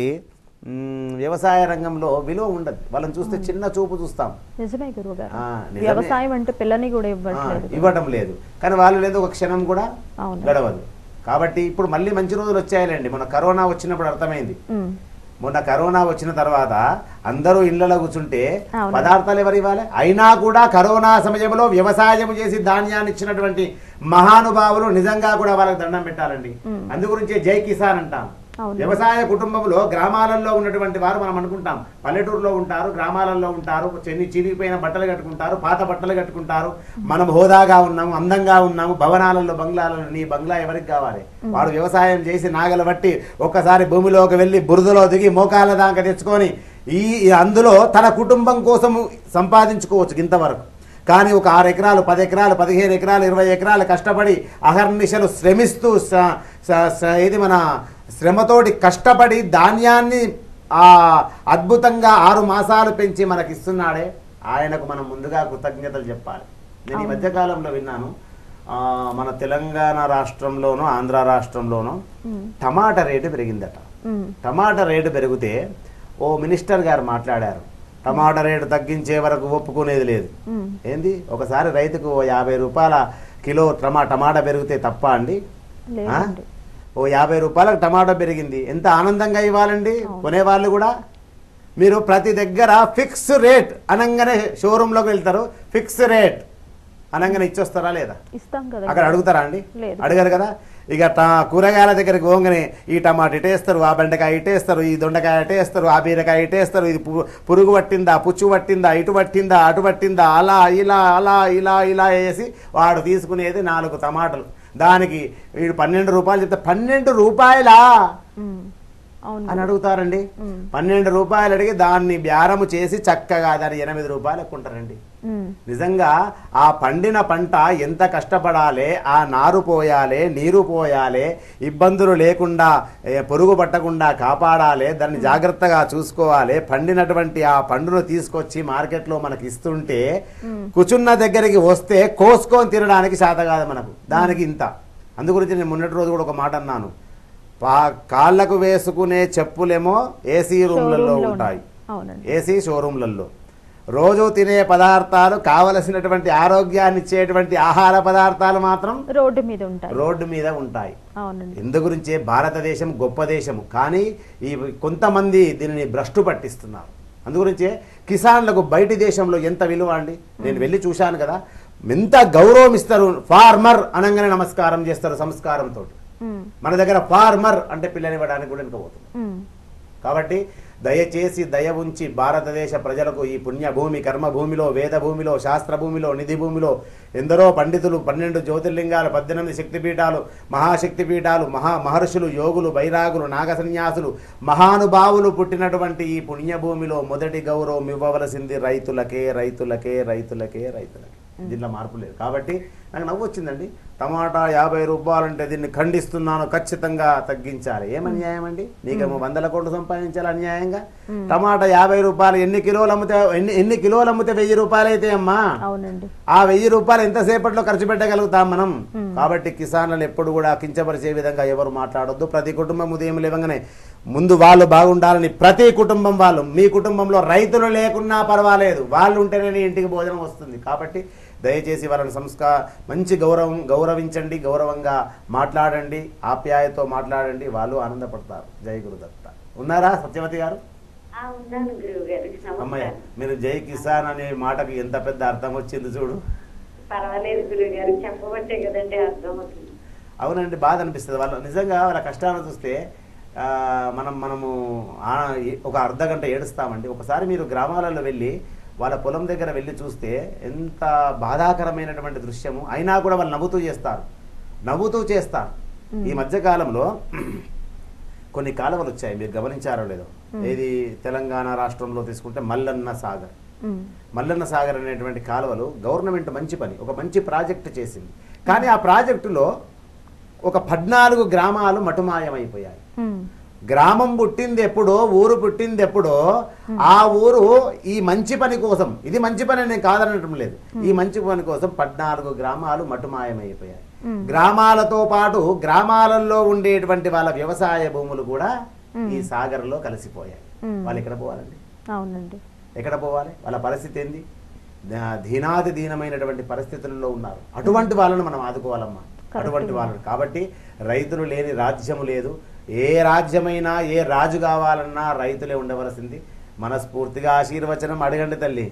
మ్, వ్యవసాయ రంగంలో విలువ ఉండదు వాళ్ళని చూస్తే చిన్న చూపు చూస్తాం నిజమే గురువు గారు ఆ, నిజమే. వ్యవసాయం అంటే పిల్లని కూడా ఆ, ఇవ్వట్లేదు ఇవ్వటం లేదు కానీ వాళ్ళు లేదు ఒక క్షణం కూడా అవును. గడవదు కాబట్టి ఇప్పుడు మళ్ళీ మంచి రోజులు వచ్చాయిలేండి మన కరోనా వచ్చినప్పుడు అర్థమైంది ఉమ్. మొన్న కరోనా వచ్చిన తర్వాత అందరూ ఇళ్లలో కూర్చుంటే అవును. పదార్థాలు ఎవరు ఇవ్వాలి అయినా కూడా కరోనా సమయంలో వ్యవసాయం చేసి ధాన్యాన్ని ఇచ్చినటువంటి మహానుభావులు నిజంగా కూడా వాళ్ళకి దండం పెట్టాలండి అందుగురించే జై కిసాన్ అంటాం అవును. వ్యవసాయ కుటుంబంలో గ్రామాలలో ఉన్నటువంటి వారు మనం అనుకుంటాం పల్లెటూరులో ఉంటారు గ్రామాలలో ఉంటారు చెన్ని చిరిగిపోయిన బట్టలు కట్టుకుంటారు పాత బట్టలు కట్టుకుంటారు మనం హోదాగా ఉన్నాము అందంగా ఉన్నాము భవనాలలో బంగ్లాలలో నీ బంగ్లా ఎవరికి కావాలి వాడు వ్యవసాయం చేసి నాగలు బట్టి ఒక్కసారి భూమిలోకి వెళ్ళి బురదలో దిగి మోకాళ్ళ దాకా తెచ్చుకొని ఈ ఈ అందులో తన కుటుంబం కోసము సంపాదించుకోవచ్చు ఇంతవరకు కానీ ఒక ఆరు ఎకరాలు పది ఎకరాలు పదిహేను ఎకరాలు ఇరవై ఎకరాలు కష్టపడి అహర్నిశలు శ్రమిస్తూ స- స- స- ఇది మన శ్రమతోటి కష్టపడి ధాన్యాన్ని ఆ అద్భుతంగా ఆరు మాసాలు పెంచి మనకి ఇస్తున్నాడే ఆయనకు మనం ముందుగా కృతజ్ఞతలు చెప్పాలి నేను ఈ మధ్యకాలంలో విన్నాను ఆ, మన తెలంగాణ రాష్ట్రంలోనూ ఆంధ్ర రాష్ట్రంలోనూ టమాటా రేటు పెరిగిందట ఉమ్. టమాటా రేటు పెరిగితే ఓ మినిస్టర్ గారు మాట్లాడారు టమాటా రేటు తగ్గించే వరకు ఒప్పుకునేది లేదు ఉమ్. ఏంది ఒకసారి రైతుకు ఓ యాభై రూపాయల కిలో టమా టమాటా పెరిగితే తప్ప అండి ఆ? లేదండి ఓ యాభై రూపాయలకు టమాటా పెరిగింది ఎంత ఆనందంగా ఇవ్వాలండి కొనేవాళ్ళు కూడా మీరు ప్రతి దగ్గర ఫిక్స్ రేట్ అనగానే షోరూంలోకి వెళ్తారు ఫిక్స్ రేట్ అనగానే ఇచ్చొస్తారా లేదా ఇస్తాం కదా అక్కడ అడుగుతారా అండి లేదు. అడగారు కదా ఇక ట- కూరగాయల దగ్గరికి పోగానే ఈ టమాటా ఇటేస్తారు ఆ బెండకాయ ఇటేస్తారు ఈ దొండకాయ ఇటేస్తారు ఆ బీరకాయ ఇటేస్తారు ఇది పు- పురుగు పట్టిందా పుచ్చు పట్టిందా ఇటు పట్టిందా అటు పట్టిందా అలా ఇలా అలా ఇలా ఇలా వేసి వాడు తీసుకునేది నాలుగు టమాటాలు దానికి వీడు పన్నెండు రూపాయలు చెప్తే పన్నెండు రూపాయలా ఉమ్. అవును అని అడుగుతారండి ఉమ్. పన్నెండు రూపాయలు అడిగి దాన్ని బేరము చేసి చక్కగా దాన్ని ఎనిమిది రూపాయలు కొంటారండి ఉమ్, నిజంగా ఆ పండిన పంట ఎంత కష్టపడాలి ఆ నారు పోయాలి నీరు పోయాలి ఇబ్బందులు లేకుండా ఏ, పురుగు పట్టకుండా కాపాడాలి దాన్ని జాగ్రత్తగా చూసుకోవాలి పండినటువంటి ఆ పండును తీసుకొచ్చి మార్కెట్లో మనకి ఇస్తుంటే కూర్చున్న దగ్గరికి వస్తే కోసుకొని తినడానికి శాత కాదు మనకు దానికి ఇంత అందుగురించి నేను మొన్నటి రోజు కూడా ఒక మాట అన్నాను పా కాళ్ళకు వేసుకునే చెప్పులేమో ఏసీ రూమ్లలో షోరూంలో ఉంటాయి అవునండి ఏసీ షోరూంలలో రోజు తినే పదార్థాలు కావలసినటువంటి ఆరోగ్యాన్ని ఇచ్చేటువంటి ఆహార పదార్థాలు మాత్రం రోడ్డు మీద ఉంటాయి రోడ్డు మీద ఉంటాయి అవునండి ఎందు గురించే భారతదేశం గొప్ప దేశము కానీ ఈ కొంతమంది దీనిని భ్రష్టు పట్టిస్తున్నారు అందుగురించే కిసాన్లకు బయటి దేశంలో ఎంత విలువ అండి నేను వెళ్ళి చూశాను కదా ఎంత గౌరవం ఇస్తారు ఫార్మర్ అనగానే నమస్కారం చేస్తారు సంస్కారంతో ఉమ్, మన దగ్గర ఫార్మర్ అంటే పిల్లనివ్వడానికి కూడా వెనుక పోతుంది ఉమ్, కాబట్టి దయచేసి దయ ఉంచి భారతదేశ ప్రజలకు ఈ పుణ్యభూమి కర్మభూమిలో వేదభూమిలో శాస్త్రభూమిలో నిధి భూమిలో ఎందరో పండితులు పన్నెండు జ్యోతిర్లింగాలు పద్దెనిమిది శక్తిపీఠాలు మహాశక్తిపీఠాలు మహా మహర్షులు యోగులు బైరాగులు నాగసన్యాసులు మహానుభావులు పుట్టినటువంటి ఈ పుణ్యభూమిలో మొదటి గౌరవం ఇవ్వవలసింది రైతులకే రైతులకే రైతులకే రైతులకే దీంట్లో మార్పు లేదు కాబట్టి నాకు నవ్వు వచ్చిందండి టమాటా యాభై రూపాయలంటే దీన్ని ఖండిస్తున్నాను ఖచ్చితంగా తగ్గించాలి ఏం అన్యాయం అండి నీకేమో వందల కోట్లు సంపాదించాలి అన్యాయంగా టమాటా యాభై రూపాయలు ఎన్ని కిలోలు అమ్మితే ఎన్ని ఎన్ని కిలోలు అమ్మితే వెయ్యి రూపాయలు అయితే అమ్మా అవునండి ఆ వెయ్యి రూపాయలు ఎంతసేపట్లో ఖర్చు పెట్టగలుగుతాం మనం కాబట్టి కిసాన్లను ఎప్పుడు కూడా కించపరిచే విధంగా ఎవరు మాట్లాడొద్దు ప్రతి కుటుంబం ఉదయం లేవగానే ముందు వాళ్ళు బాగుండాలని ప్రతి కుటుంబం వాళ్ళు మీ కుటుంబంలో రైతులు లేకున్నా పర్వాలేదు వాళ్ళు ఉంటేనే నీ ఇంటికి భోజనం వస్తుంది కాబట్టి దయచేసి వాళ్ళని సంస్కా మంచి గౌరవం గౌరవించండి గౌరవంగా మాట్లాడండి ఆప్యాయతో మాట్లాడండి వాళ్ళు ఆనందపడతారు జై గురుదత్త ఉన్నారా సత్యవతి గారు ఆ, ఉన్నాను గురువు గారు అమ్మయ్య నమస్కారం మీరు జై కిసాన్ అనే మాటకు ఎంత పెద్ద అర్థం వచ్చింది చూడు పర్వాలేదు గురువు గారు చెప్పబట్టే కదండి అర్థం అవుతుంది అవునండి బాధ అనిపిస్తుంది వాళ్ళ నిజంగా వాళ్ళ కష్టాలను చూస్తే ఆ, మనం మనము ఆ- ఒక అర్ధ గంట ఏడుస్తామండి ఒకసారి మీరు గ్రామాలలో వెళ్ళి వాళ్ళ పొలం దగ్గర వెళ్ళి చూస్తే ఎంత బాధాకరమైనటువంటి దృశ్యము అయినా కూడా వాళ్ళు నవ్వుతూ చేస్తారు నవ్వుతూ చేస్తారు ఈ మధ్యకాలంలో కొన్ని కాలువలు వచ్చాయి మీరు గమనించారో లేదో ఏది తెలంగాణ రాష్ట్రంలో తీసుకుంటే మల్లన్న సాగర్ ఉమ్, మల్లన్న సాగర్ అనేటువంటి కాలువలు గవర్నమెంట్ మంచి పని ఒక మంచి ప్రాజెక్టు చేసింది కానీ ఆ ప్రాజెక్టులో ఒక పద్నాలుగు గ్రామాలు మటుమాయమైపోయాయి ఉమ్, గ్రామం పుట్టింది ఎప్పుడో ఊరు పుట్టింది ఎప్పుడో ఆ ఊరు ఈ మంచి పని కోసం ఇది మంచి పని నేను కాదనటం లేదు ఈ మంచి పని కోసం పద్నాలుగు గ్రామాలు మటుమాయమైపోయాయి మ్మ్. గ్రామాలతో పాటు గ్రామాలలో ఉండేటువంటి వాళ్ళ వ్యవసాయ భూములు కూడా ఈ సాగర్లో కలిసిపోయాయి మ్మ్. వాళ్ళు ఎక్కడ పోవాలండి అవునండి ఎక్కడ పోవాలి వాళ్ళ పరిస్థితి ఏంది దా- దీనాది దీనమైనటువంటి పరిస్థితుల్లో ఉన్నారు అటువంటి వాళ్ళను మనం ఆదుకోవాలమ్మా అటువంటి వాళ్ళని కాబట్టి రైతులు లేని రాజ్యము లేదు ఏ రాజ్యమైనా ఏ రాజు కావాలన్నా రైతులే ఉండవలసింది మనస్ఫూర్తిగా ఆశీర్వచనం అడగండి తల్లి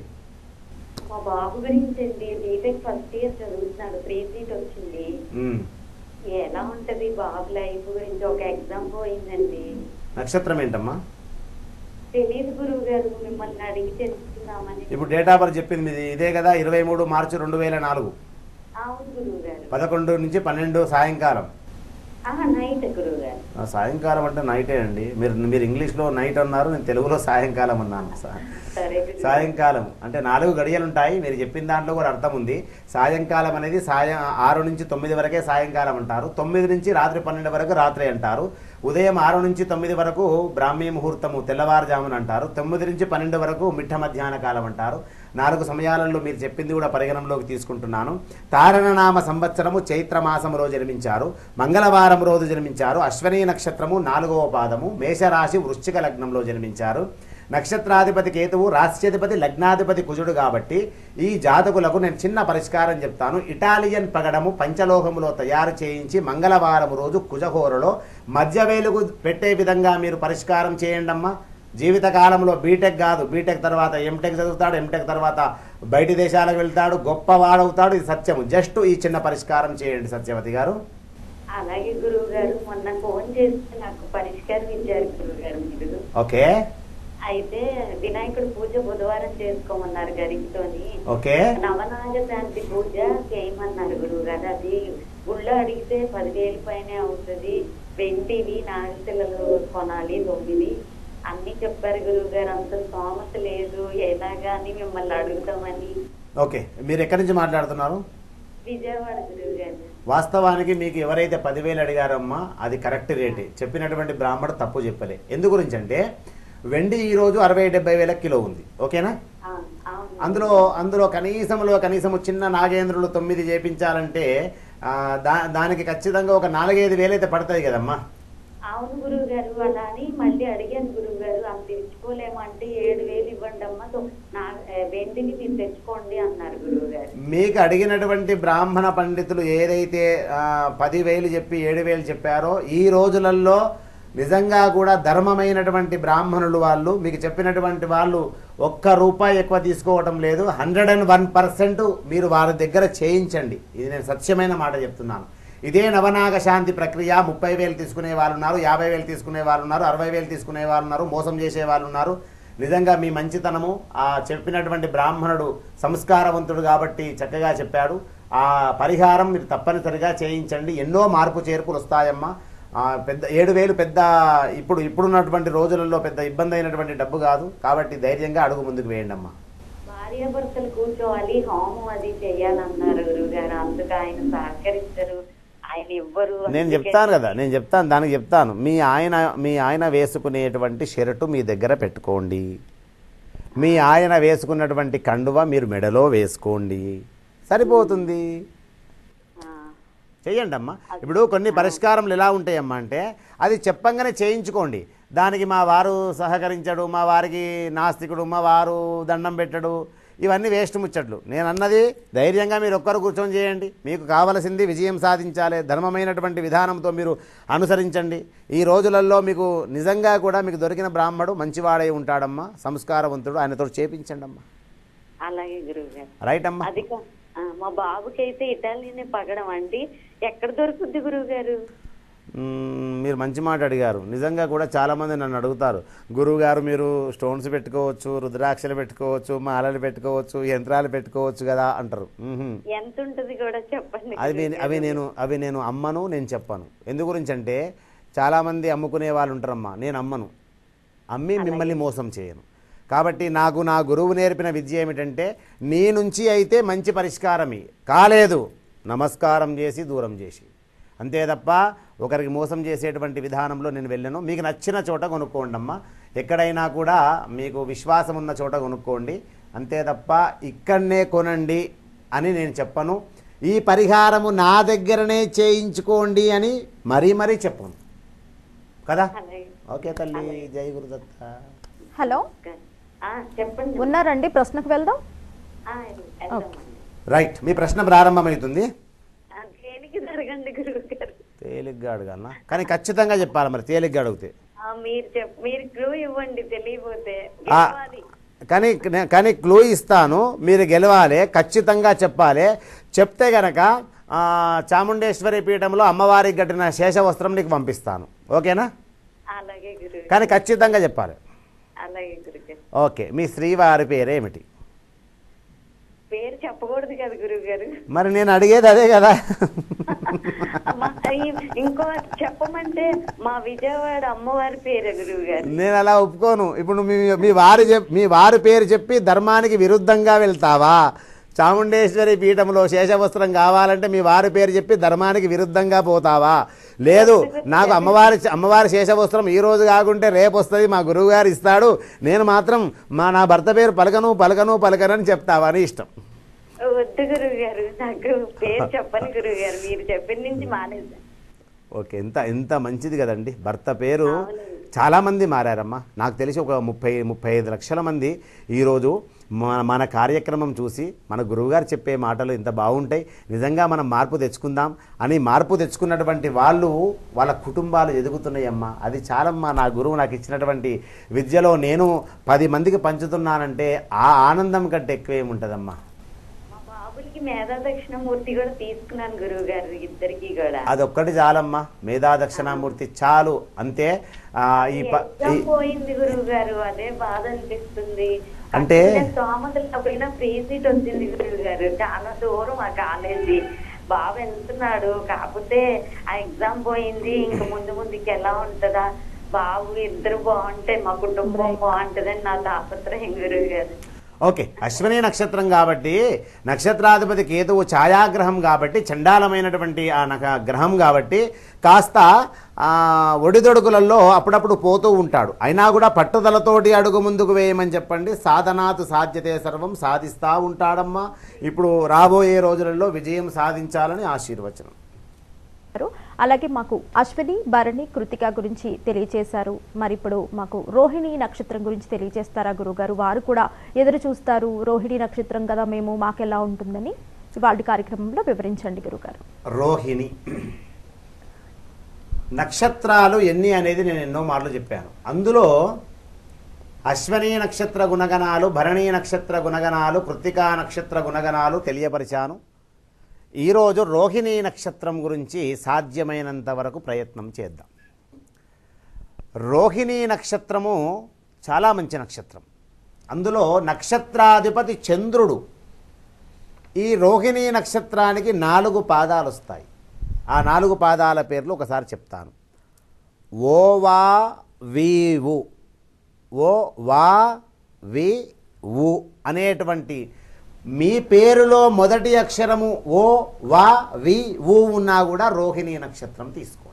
మా బాబు గురించి అండి బీటెక్ ఫస్ట్ ఇయర్ చదువుతున్నాడు ఫ్రీ సీట్ వచ్చింది ఉమ్. ఎలా ఉంటది బాబు లైఫ్ గురించి ఒక ఎగ్జామ్ పోయిందండి నక్షత్రం ఏంటమ్మా తెలియదు గురువు గారు మిమ్మల్ని అడిగి తెలుసుకుందామని ఇప్పుడు డేట్ ఆఫ్ బర్త్ చెప్పింది మీది ఇదే కదా ఇరవై మూడు మార్చి రెండు వేల నాలుగు అవును గురువు గారు పదకొండు నుంచి పన్నెండు సాయంకాలం ఆహా నైట్ గురువు గారు ఆ, సాయంకాలం అంటే నైటే అండి మీరు మీరు ఇంగ్లీష్లో నైట్ అన్నారు నేను తెలుగులో సాయంకాలం అన్నాను సా- సరే గురువు గారు. సాయంకాలం అంటే నాలుగు గడియలు ఉంటాయి మీరు చెప్పిన దాంట్లో కూడా అర్థం ఉంది సాయంకాలం అనేది సాయం ఆరు నుంచి తొమ్మిది వరకే సాయంకాలం అంటారు తొమ్మిది నుంచి రాత్రి పన్నెండు వరకు రాత్రి అంటారు ఉదయం ఆరు నుంచి తొమ్మిది వరకు బ్రాహ్మీ ముహూర్తము తెల్లవారుజామున అంటారు తొమ్మిది నుంచి పన్నెండు వరకు మిట్ట మధ్యాహ్న కాలం అంటారు నాలుగు సమయాలలో మీరు చెప్పింది కూడా పరిగణనలోకి తీసుకుంటున్నాను తారణనామ సంవత్సరము చైత్ర మాసములో జన్మించారు మంగళవారం రోజు జన్మించారు అశ్వనీ నక్షత్రము నాలుగవ పాదము మేషరాశి వృశ్చిక లగ్నంలో జన్మించారు నక్షత్రాధిపతి కేతువు రాశ్యాధిపతి లగ్నాధిపతి కుజుడు కాబట్టి ఈ జాతకులకు నేను చిన్న పరిష్కారం చెప్తాను ఇటాలియన్ పగడము పంచలోహములో తయారు చేయించి మంగళవారం రోజు కుజహోరలో మధ్య వేలుగు పెట్టే విధంగా మీరు పరిష్కారం చేయండి అమ్మా జీవితకాలంలో బీటెక్ కాదు బీటెక్ తర్వాత ఎంటెక్ చదువుతాడు ఎంటెక్ తర్వాత బయటి దేశాలకు వెళ్తాడు గొప్పవాడవుతాడు ఇది సత్యము జస్ట్ ఈ చిన్న పరిష్కారం చేయండి సత్యవతి గారు అలాగే గురువు గారు మొన్న ఫోన్ చేస్తే నాకు పరిష్కారం ఇచ్చారు గురువు గారు మీరు ఓకే అయితే వినాయకుడు పూజ బుధవారం చేసుకోమన్నారు గరికతోని ఓకే నవనాగ శాంతి పూజ చేయమన్నారు గురువు గారు అది గుళ్ళో అడిగితే పదివేలు పైనే అవుతుంది వెండివి నాగశిలలు కొనాలి తొమ్మిది అన్ని చెప్పారు గురువు గారు అంత స్తోమత లేదు ఎలాగా అని మిమ్మల్ని అడుగుతామని ఓకే మీరు ఎక్కడి నుంచి మాట్లాడుతున్నారు విజయవాడ గురువు గారు వాస్తవానికి మీకు ఎవరైతే పదివేలు అడిగారమ్మా అది కరెక్ట్ రేటే చెప్పినటువంటి బ్రాహ్మడు తప్పు చెప్పలే ఎందు గురించి అంటే వెండి ఈరోజు అరవై డెబ్బై వేల కిలో ఉంది ఓకేనా ఆ, అవును అందులో అందులో కనీసంలో కనీసము చిన్న నాగేంద్రులు తొమ్మిది చేపించాలంటే ఆ, దా దానికి ఖచ్చితంగా ఒక నాలుగైదు వేలు అయితే పడుతుంది కదమ్మా అవును గురువు గారు అలా అని మళ్ళీ అడిగాను గురువు గారు అంత ఇచ్చుకోలేము అంటే ఏడు వేలు ఇవ్వండి అమ్మా తో- నా ఏ, వెండిని మీరు తెచ్చుకోండి అన్నారు గురువు గారు మీకు అడిగినటువంటి బ్రాహ్మణ పండితులు ఏదైతే ఆ, పదివేలు చెప్పి ఏడు వేలు చెప్పారో ఈ రోజులలో నిజంగా కూడా ధర్మమైనటువంటి బ్రాహ్మణులు వాళ్ళు మీకు చెప్పినటువంటి వాళ్ళు ఒక్క రూపాయి ఎక్కువ తీసుకోవటం లేదు హండ్రెడ్ అండ్ వన్ పర్సెంట్ మీరు వారి దగ్గర చేయించండి ఇది నేను సత్యమైన మాట చెప్తున్నాను ఇదే నవనాగ శాంతి ప్రక్రియ ముప్పై వేలు తీసుకునే వాళ్ళు ఉన్నారు యాభై వేలు తీసుకునే వాళ్ళు ఉన్నారు అరవై వేలు తీసుకునే వాళ్ళు ఉన్నారు మోసం చేసే వాళ్ళు ఉన్నారు నిజంగా మీ మంచితనము ఆ చెప్పినటువంటి బ్రాహ్మణుడు సంస్కారవంతుడు కాబట్టి చక్కగా చెప్పాడు ఆ పరిహారం మీరు తప్పనిసరిగా చేయించండి ఎన్నో మార్పు చేర్పులు వస్తాయమ్మా ఆ పెద్ద ఏడు వేలు పెద్ద ఇప్పుడు ఇప్పుడున్నటువంటి రోజులలో పెద్ద ఇబ్బంది అయినటువంటి డబ్బు కాదు కాబట్టి ధైర్యంగా అడుగు ముందుకు వేయండి అమ్మా భార్యాభర్తలు కూర్చోవాలి హోమం అది చెయ్యాలన్నారు గురువు గారు అందుకు ఆయన సహకరించరు ఆయన ఇవ్వరు నేను అందుకే- చెప్తాను కదా నేను చెప్తాను దానికి చెప్తాను మీ ఆయన మీ ఆయన వేసుకునేటువంటి షర్టు మీ దగ్గర పెట్టుకోండి మీ ఆయన వేసుకున్నటువంటి కండువ మీరు మెడలో వేసుకోండి సరిపోతుంది ఆ, చెయ్యండి అమ్మా ఇప్పుడు కొన్ని పరిష్కారములు ఎలా ఉంటాయమ్మా అంటే అది చెప్పంగానే చేయించుకోండి దానికి మా వారు సహకరించడు మా వారికి నాస్తికుడు మా వారు దండం పెట్టడు ఇవన్నీ వేస్ట్ ముచ్చట్లు నేను అన్నది ధైర్యంగా మీరు ఒక్కరు కూర్చొని చేయండి మీకు కావలసింది విజయం సాధించాలి ధర్మమైనటువంటి విధానంతో మీరు అనుసరించండి ఈ రోజులలో మీకు నిజంగా కూడా మీకు దొరికిన బ్రాహ్మడు మంచివాడై ఉంటాడమ్మా సంస్కారవంతుడు ఆయనతో చేపించండి అమ్మా అలాగే గురువు గారు రైట్ అమ్మా అది కా- ఆ, మా బాబుకి అయితే ఇటాలియన్ పగడం అండి ఎక్కడ దొరుకుద్ది గురువు గారు మ్మ్, మీరు మంచి మాట అడిగారు నిజంగా కూడా చాలామంది నన్ను అడుగుతారు గురువుగారు మీరు స్టోన్స్ పెట్టుకోవచ్చు రుద్రాక్షలు పెట్టుకోవచ్చు మాలలు పెట్టుకోవచ్చు యంత్రాలు పెట్టుకోవచ్చు కదా అంటారు మ్మ్హ్మ్. ఎంత ఉంటది కూడా చెప్పండి అవి గురువు అవి గారు. నేను అవి నేను అమ్మను నేను చెప్పను ఎందు గురించి అంటే చాలామంది అమ్ముకునే వాళ్ళు ఉంటారమ్మా నేను అమ్మను అమ్మి మిమ్మల్ని మోసం చేయను కాబట్టి నాకు నా గురువు నేర్పిన విద్య ఏమిటంటే నీ నుంచి అయితే మంచి పరిష్కారమే కాలేదు నమస్కారం చేసి దూరం చేసి అంతే తప్ప ఒకరికి మోసం చేసేటువంటి విధానంలో నేను వెళ్ళను మీకు నచ్చిన చోట కొనుక్కోండి అమ్మా ఎక్కడైనా కూడా మీకు విశ్వాసం ఉన్న చోట కొనుక్కోండి అంతే తప్ప ఇక్కడనే కొనండి అని నేను చెప్పను ఈ పరిహారము నా దగ్గరనే చేయించుకోండి అని మరీ మరీ చెప్పను కదా అలాగే ఓకే తల్లి జై గురుదత్త హలో ఆ, చెప్పండి ఉన్నారండి ప్రశ్నకు వెళ్దాం ఆ, వెళ్దామండి. రైట్ మీ ప్రశ్న ప్రారంభమవుతుంది ఆ, దేనికి జరగండి గురువు గారు తేలిగ్గా అడగన్నా కానీ ఖచ్చితంగా చెప్పాలి మరి తేలిగ్గా అడిగితే ఆ, మీరు చెప్ మీరు క్లూ ఇవ్వండి తెలియపోతే ఆ, గెలవాలి. కానీ కానీ క్లూ ఇస్తాను మీరు గెలవాలి ఖచ్చితంగా చెప్పాలి చెప్తే గనక ఆ, చాముండేశ్వరి పీఠంలో అమ్మవారికి కట్టిన శేషవస్త్రం నీకు పంపిస్తాను ఓకేనా అలాగే గురువు కానీ ఖచ్చితంగా చెప్పాలి అలాగే గురువు గారు ఓకే మీ శ్రీవారి పేరేమిటి పేరు చెప్పకూడదు కదా గురువు గారు మరి నేను అడిగేది అదే కదా అమ్మా, ఈ- ఇంకో చెప్పమంటే మా విజయవాడ అమ్మవారి పేరు గురువు గారు నేను అలా ఒప్పుకోను ఇప్పుడు మీ మీ వారి చెప్ మీ వారి పేరు చెప్పి ధర్మానికి విరుద్ధంగా వెళ్తావా చాముండేశ్వరి పీఠంలో శేషవస్త్రం కావాలంటే మీ వారి పేరు చెప్పి ధర్మానికి విరుద్ధంగా పోతావా లేదు నాకు అమ్మవారి అమ్మవారి శేషవస్త్రం ఈ రోజు కాకుంటే రేపు వస్తుంది మా గురువు గారు ఇస్తాడు నేను మాత్రం మా నా భర్త పేరు పలకను పలకను పలకనని చెప్తావా అని ఇష్టం వద్దు గురువు గారు నాకు పేరు చెప్పని గురువు గారు మీరు చెప్పిన నుంచి మానేశాను ఓకే ఎంత ఎంత మంచిది కదండి భర్త పేరు అవునండి. చాలామంది మారారమ్మా నాకు తెలిసి ఒక ముప్పై ముప్పై ఐదు లక్షల మంది ఈరోజు మన మన కార్యక్రమం చూసి మన గురువుగారు చెప్పే మాటలు ఎంత బాగుంటాయి నిజంగా మనం మార్పు తెచ్చుకుందాం అని మార్పు తెచ్చుకున్నటువంటి వాళ్ళు వాళ్ళ కుటుంబాలు ఎదుగుతున్నాయమ్మా అది చాలమ్మా నా గురువు నాకు ఇచ్చినటువంటి విద్యలో నేను పది మందికి పంచుతున్నానంటే ఆ ఆనందం కంటే ఎక్కువ ఏముంటుందమ్మా మా బాబులకి మేధా దక్షిణమూర్తి కూడా తీసుకున్నాను గురువు గారు ఇద్దరికి కూడా అదొక్కటి చాలమ్మా మేధా దక్షిణామూర్తి చాలు అంతే ఆ, ఈ ప ఎగ్జామ్ ఈ- పోయింది గురువు గారు అదే బాధ అనిపిస్తుంది అంటే- స్తోమతలు పోయినా ఫ్రీ సీట్ వచ్చింది గురువు గారు చాలా దూరం ఆ కాలేజీ బాగా వెళ్తున్నాడు కాకపోతే ఆ ఎగ్జామ్ పోయింది ఇంక ముందు ముందుకి ఎలా ఉంటదా బాబు ఇద్దరు బాగుంటే మా కుటుంబం బాగుంటదని నా తాపత్రయం గురువు గారు ఓకే అశ్విని నక్షత్రం కాబట్టి నక్షత్రాధిపతి కేతువు ఛాయాగ్రహం కాబట్టి చండాలమైనటువంటి ఆ నక గ్రహం కాబట్టి కాస్త ఆ, ఒడిదొడుకులలో అప్పుడప్పుడు పోతూ ఉంటాడు అయినా కూడా పట్టుదలతోటి అడుగు ముందుకు వేయమని చెప్పండి సాధనాతు సాధ్యతే సర్వం సాధిస్తూ ఉంటాడమ్మా ఇప్పుడు రాబోయే రోజులలో విజయం సాధించాలని ఆశీర్వచనం గారు. అలాగే మాకు అశ్విని భరణి కృతిక గురించి తెలియజేశారు మరి ఇప్పుడు మాకు రోహిణి నక్షత్రం గురించి తెలియజేస్తారా గురుగారు వారు కూడా ఎదురు చూస్తారు రోహిణి నక్షత్రం కదా మేము మాకెలా ఉంటుందని వాళ్ళ కార్యక్రమంలో వివరించండి గురుగారు రోహిణి నక్షత్రాలు ఎన్ని అనేది నేను ఎన్నో మార్లు చెప్పాను అందులో అశ్వనీ నక్షత్ర గుణగణాలు భరణీ నక్షత్ర గుణగణాలు కృత్తికా నక్షత్ర గుణగణాలు తెలియపరిచాను ఈరోజు రోహిణీ నక్షత్రం గురించి సాధ్యమైనంత వరకు ప్రయత్నం చేద్దాం రోహిణీ నక్షత్రము చాలా మంచి నక్షత్రం అందులో నక్షత్రాధిపతి చంద్రుడు ఈ రోహిణీ నక్షత్రానికి నాలుగు పాదాలు వస్తాయి ఆ నాలుగు పాదాల పేర్లు ఒకసారి చెప్తాను ఓ వా వీవు ఓ వా వి వు అనేటువంటి మీ పేరులో మొదటి అక్షరము ఓ వా వి వు ఉన్నా కూడా రోహిణీ నక్షత్రం తీసుకోండి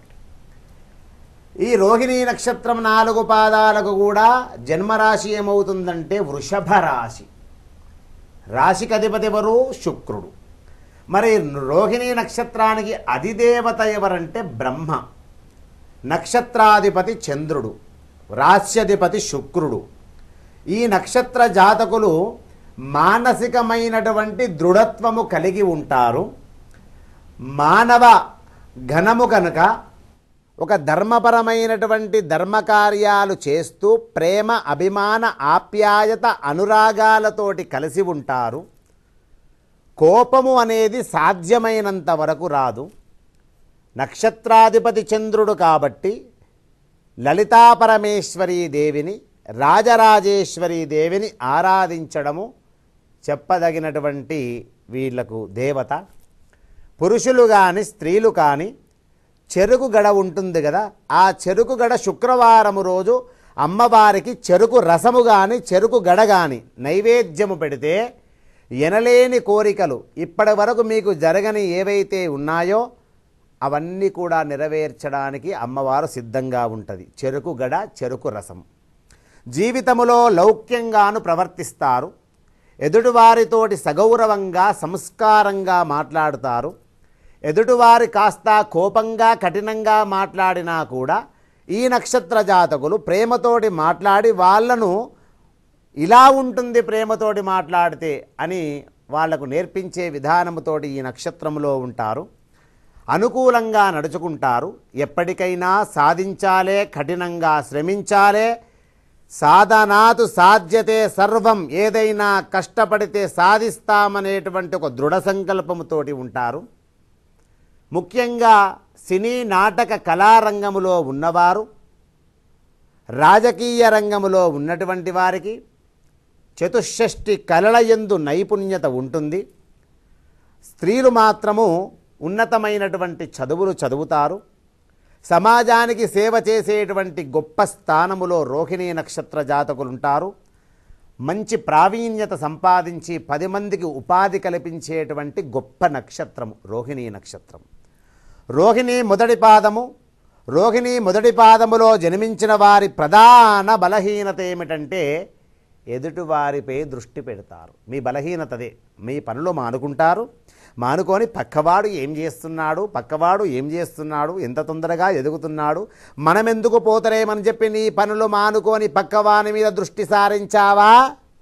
ఈ రోహిణీ నక్షత్రం నాలుగు పాదాలకు కూడా జన్మరాశి ఏమవుతుందంటే వృషభ రాశి రాశికి అధిపతి ఎవరు శుక్రుడు మరి రోహిణీ నక్షత్రానికి అధిదేవత ఎవరంటే బ్రహ్మ నక్షత్రాధిపతి చంద్రుడు రాశ్యధిపతి శుక్రుడు ఈ నక్షత్ర జాతకులు మానసికమైనటువంటి దృఢత్వము కలిగి ఉంటారు మానవ ఘనము కనుక ఒక ధర్మపరమైనటువంటి ధర్మకార్యాలు చేస్తూ ప్రేమ అభిమాన ఆప్యాయత అనురాగాలతోటి కలిసి ఉంటారు కోపము అనేది సాధ్యమైనంత వరకు రాదు నక్షత్రాధిపతి చంద్రుడు కాబట్టి లలితాపరమేశ్వరీ దేవిని రాజరాజేశ్వరీ దేవిని ఆరాధించడము చెప్పదగినటువంటి వీళ్లకు దేవత పురుషులు కానీ స్త్రీలు కానీ చెరుకు గడ ఉంటుంది కదా ఆ చెరుకు గడ శుక్రవారము రోజు అమ్మవారికి చెరుకు రసము కానీ చెరుకు గడ కానీ నైవేద్యము పెడితే ఎనలేని కోరికలు ఇప్పటి వరకు మీకు జరగని ఏవైతే ఉన్నాయో అవన్నీ కూడా నెరవేర్చడానికి అమ్మవారు సిద్ధంగా ఉంటుంది చెరుకు గడ చెరుకు రసం జీవితములో లౌక్యంగాను ప్రవర్తిస్తారు ఎదుటివారితోటి సగౌరవంగా సంస్కారంగా మాట్లాడుతారు ఎదుటివారి కాస్త కోపంగా కఠినంగా మాట్లాడినా కూడా ఈ నక్షత్ర జాతకులు ప్రేమతోటి మాట్లాడి వాళ్ళను ఇలా ఉంటుంది ప్రేమతోటి మాట్లాడితే అని వాళ్లకు నేర్పించే విధానముతోటి ఈ నక్షత్రంలో ఉంటారు అనుకూలంగా నడుచుకుంటారు ఎప్పటికైనా సాధించాలే కఠినంగా శ్రమించాలే సాధనాతు సాధ్యతే సర్వం ఏదైనా కష్టపడితే సాధిస్తామనేటువంటి ఒక దృఢ సంకల్పముతోటి ఉంటారు ముఖ్యంగా సినీ నాటక కళారంగములో ఉన్నవారు రాజకీయ రంగములో ఉన్నటువంటి వారికి చతుషష్ఠి కళల యందు నైపుణ్యత ఉంటుంది స్త్రీలు మాత్రము ఉన్నతమైనటువంటి చదువులు చదువుతారు సమాజానికి సేవ చేసేటువంటి గొప్ప స్థానములో రోహిణీ నక్షత్ర జాతకులు ఉంటారు మంచి ప్రావీణ్యత సంపాదించి పది మందికి ఉపాధి కల్పించేటువంటి గొప్ప నక్షత్రము రోహిణీ నక్షత్రం రోహిణి మొదటి పాదము రోహిణి మొదటి పాదములో జన్మించిన వారి ప్రధాన బలహీనత ఏమిటంటే ఎదుటివారిపై దృష్టి పెడతారు మీ బలహీనతదే మీ పనులు మానుకుంటారు మానుకొని పక్కవాడు ఏం చేస్తున్నాడు పక్కవాడు ఏం చేస్తున్నాడు ఎంత తొందరగా ఎదుగుతున్నాడు మనం ఎందుకు పోతలేమని చెప్పి నీ పనులు మానుకొని పక్కవాని మీద దృష్టి సారించావా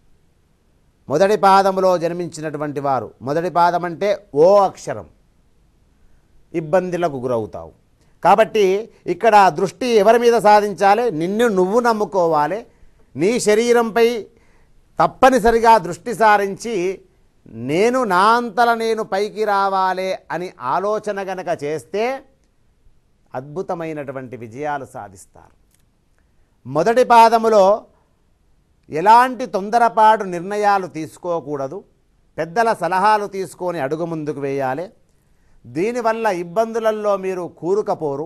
మొదటి పాదములో జన్మించినటువంటి వారు మొదటి పాదం అంటే ఓ అక్షరం ఇబ్బందులకు గురవుతావు కాబట్టి ఇక్కడ దృష్టి ఎవరి మీద సాధించాలి నిన్ను నువ్వు నమ్ముకోవాలి నీ శరీరంపై తప్పనిసరిగా దృష్టి సారించి నేను నా అంతల నేను పైకి రావాలి అని ఆలోచన గనక చేస్తే అద్భుతమైనటువంటి విజయాలు సాధిస్తారు మొదటి పాదములో ఎలాంటి తొందరపాటు నిర్ణయాలు తీసుకోకూడదు పెద్దల సలహాలు తీసుకొని అడుగు ముందుకు వేయాలి దీనివల్ల ఇబ్బందులలో మీరు కూరుకపోరు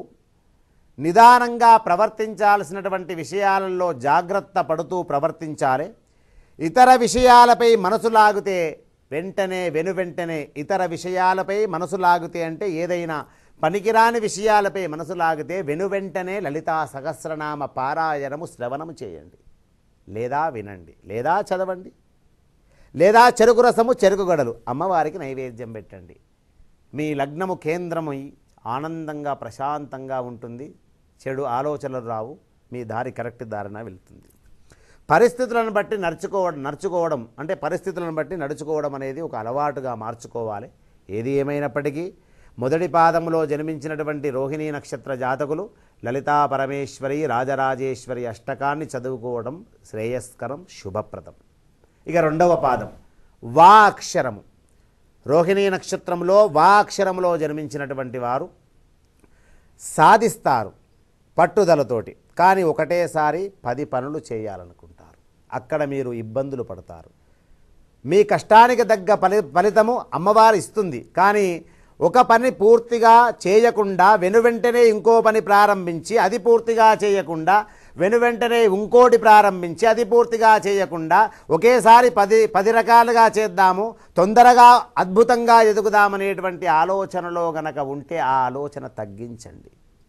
నిదానంగా ప్రవర్తించాల్సినటువంటి విషయాలలో జాగ్రత్త పడుతూ ప్రవర్తించాలి ఇతర విషయాలపై మనసు లాగితే వెంటనే వెను వెంటనే ఇతర విషయాలపై మనసు లాగితే అంటే ఏదైనా పనికిరాని విషయాలపై మనసు లాగితే వెను వెంటనే లలితా సహస్రనామ పారాయణము శ్రవణము చేయండి లేదా వినండి లేదా చదవండి లేదా చెరుకు రసము చెరుకు గడలు అమ్మవారికి నైవేద్యం పెట్టండి మీ లగ్నము కేంద్రమై ఆనందంగా ప్రశాంతంగా ఉంటుంది చెడు ఆలోచనలు రావు మీ దారి కరెక్ట్ దారిన వెళ్తుంది పరిస్థితులను బట్టి నడుచుకోవడం నడుచుకోవడం అంటే పరిస్థితులను బట్టి నడుచుకోవడం అనేది ఒక అలవాటుగా మార్చుకోవాలి ఏది ఏమైనప్పటికీ మొదటి పాదంలో జన్మించినటువంటి రోహిణీ నక్షత్ర జాతకులు లలితా పరమేశ్వరి రాజరాజేశ్వరి అష్టకాన్ని చదువుకోవడం శ్రేయస్కరం శుభప్రదం ఇక రెండవ పాదం వా అక్షరము రోహిణీ నక్షత్రంలో వా అక్షరంలో జన్మించినటువంటి వారు సాధిస్తారు పట్టుదలతోటి కానీ ఒకటేసారి పది పనులు చేయాలనుకుంటారు అక్కడ మీరు ఇబ్బందులు పడతారు మీ కష్టానికి తగ్గ ఫలి ఫలితము అమ్మవారు ఇస్తుంది కానీ ఒక పని పూర్తిగా చేయకుండా వెనువెంటనే ఇంకో పని ప్రారంభించి అది పూర్తిగా చేయకుండా వెనువెంటనే ఇంకోటి ప్రారంభించి అది పూర్తిగా చేయకుండా ఒకేసారి పది పది రకాలుగా చేద్దాము తొందరగా అద్భుతంగా ఎదుగుదామనేటువంటి ఆలోచనలో గనక ఉంటే ఆ ఆలోచన తగ్గించండి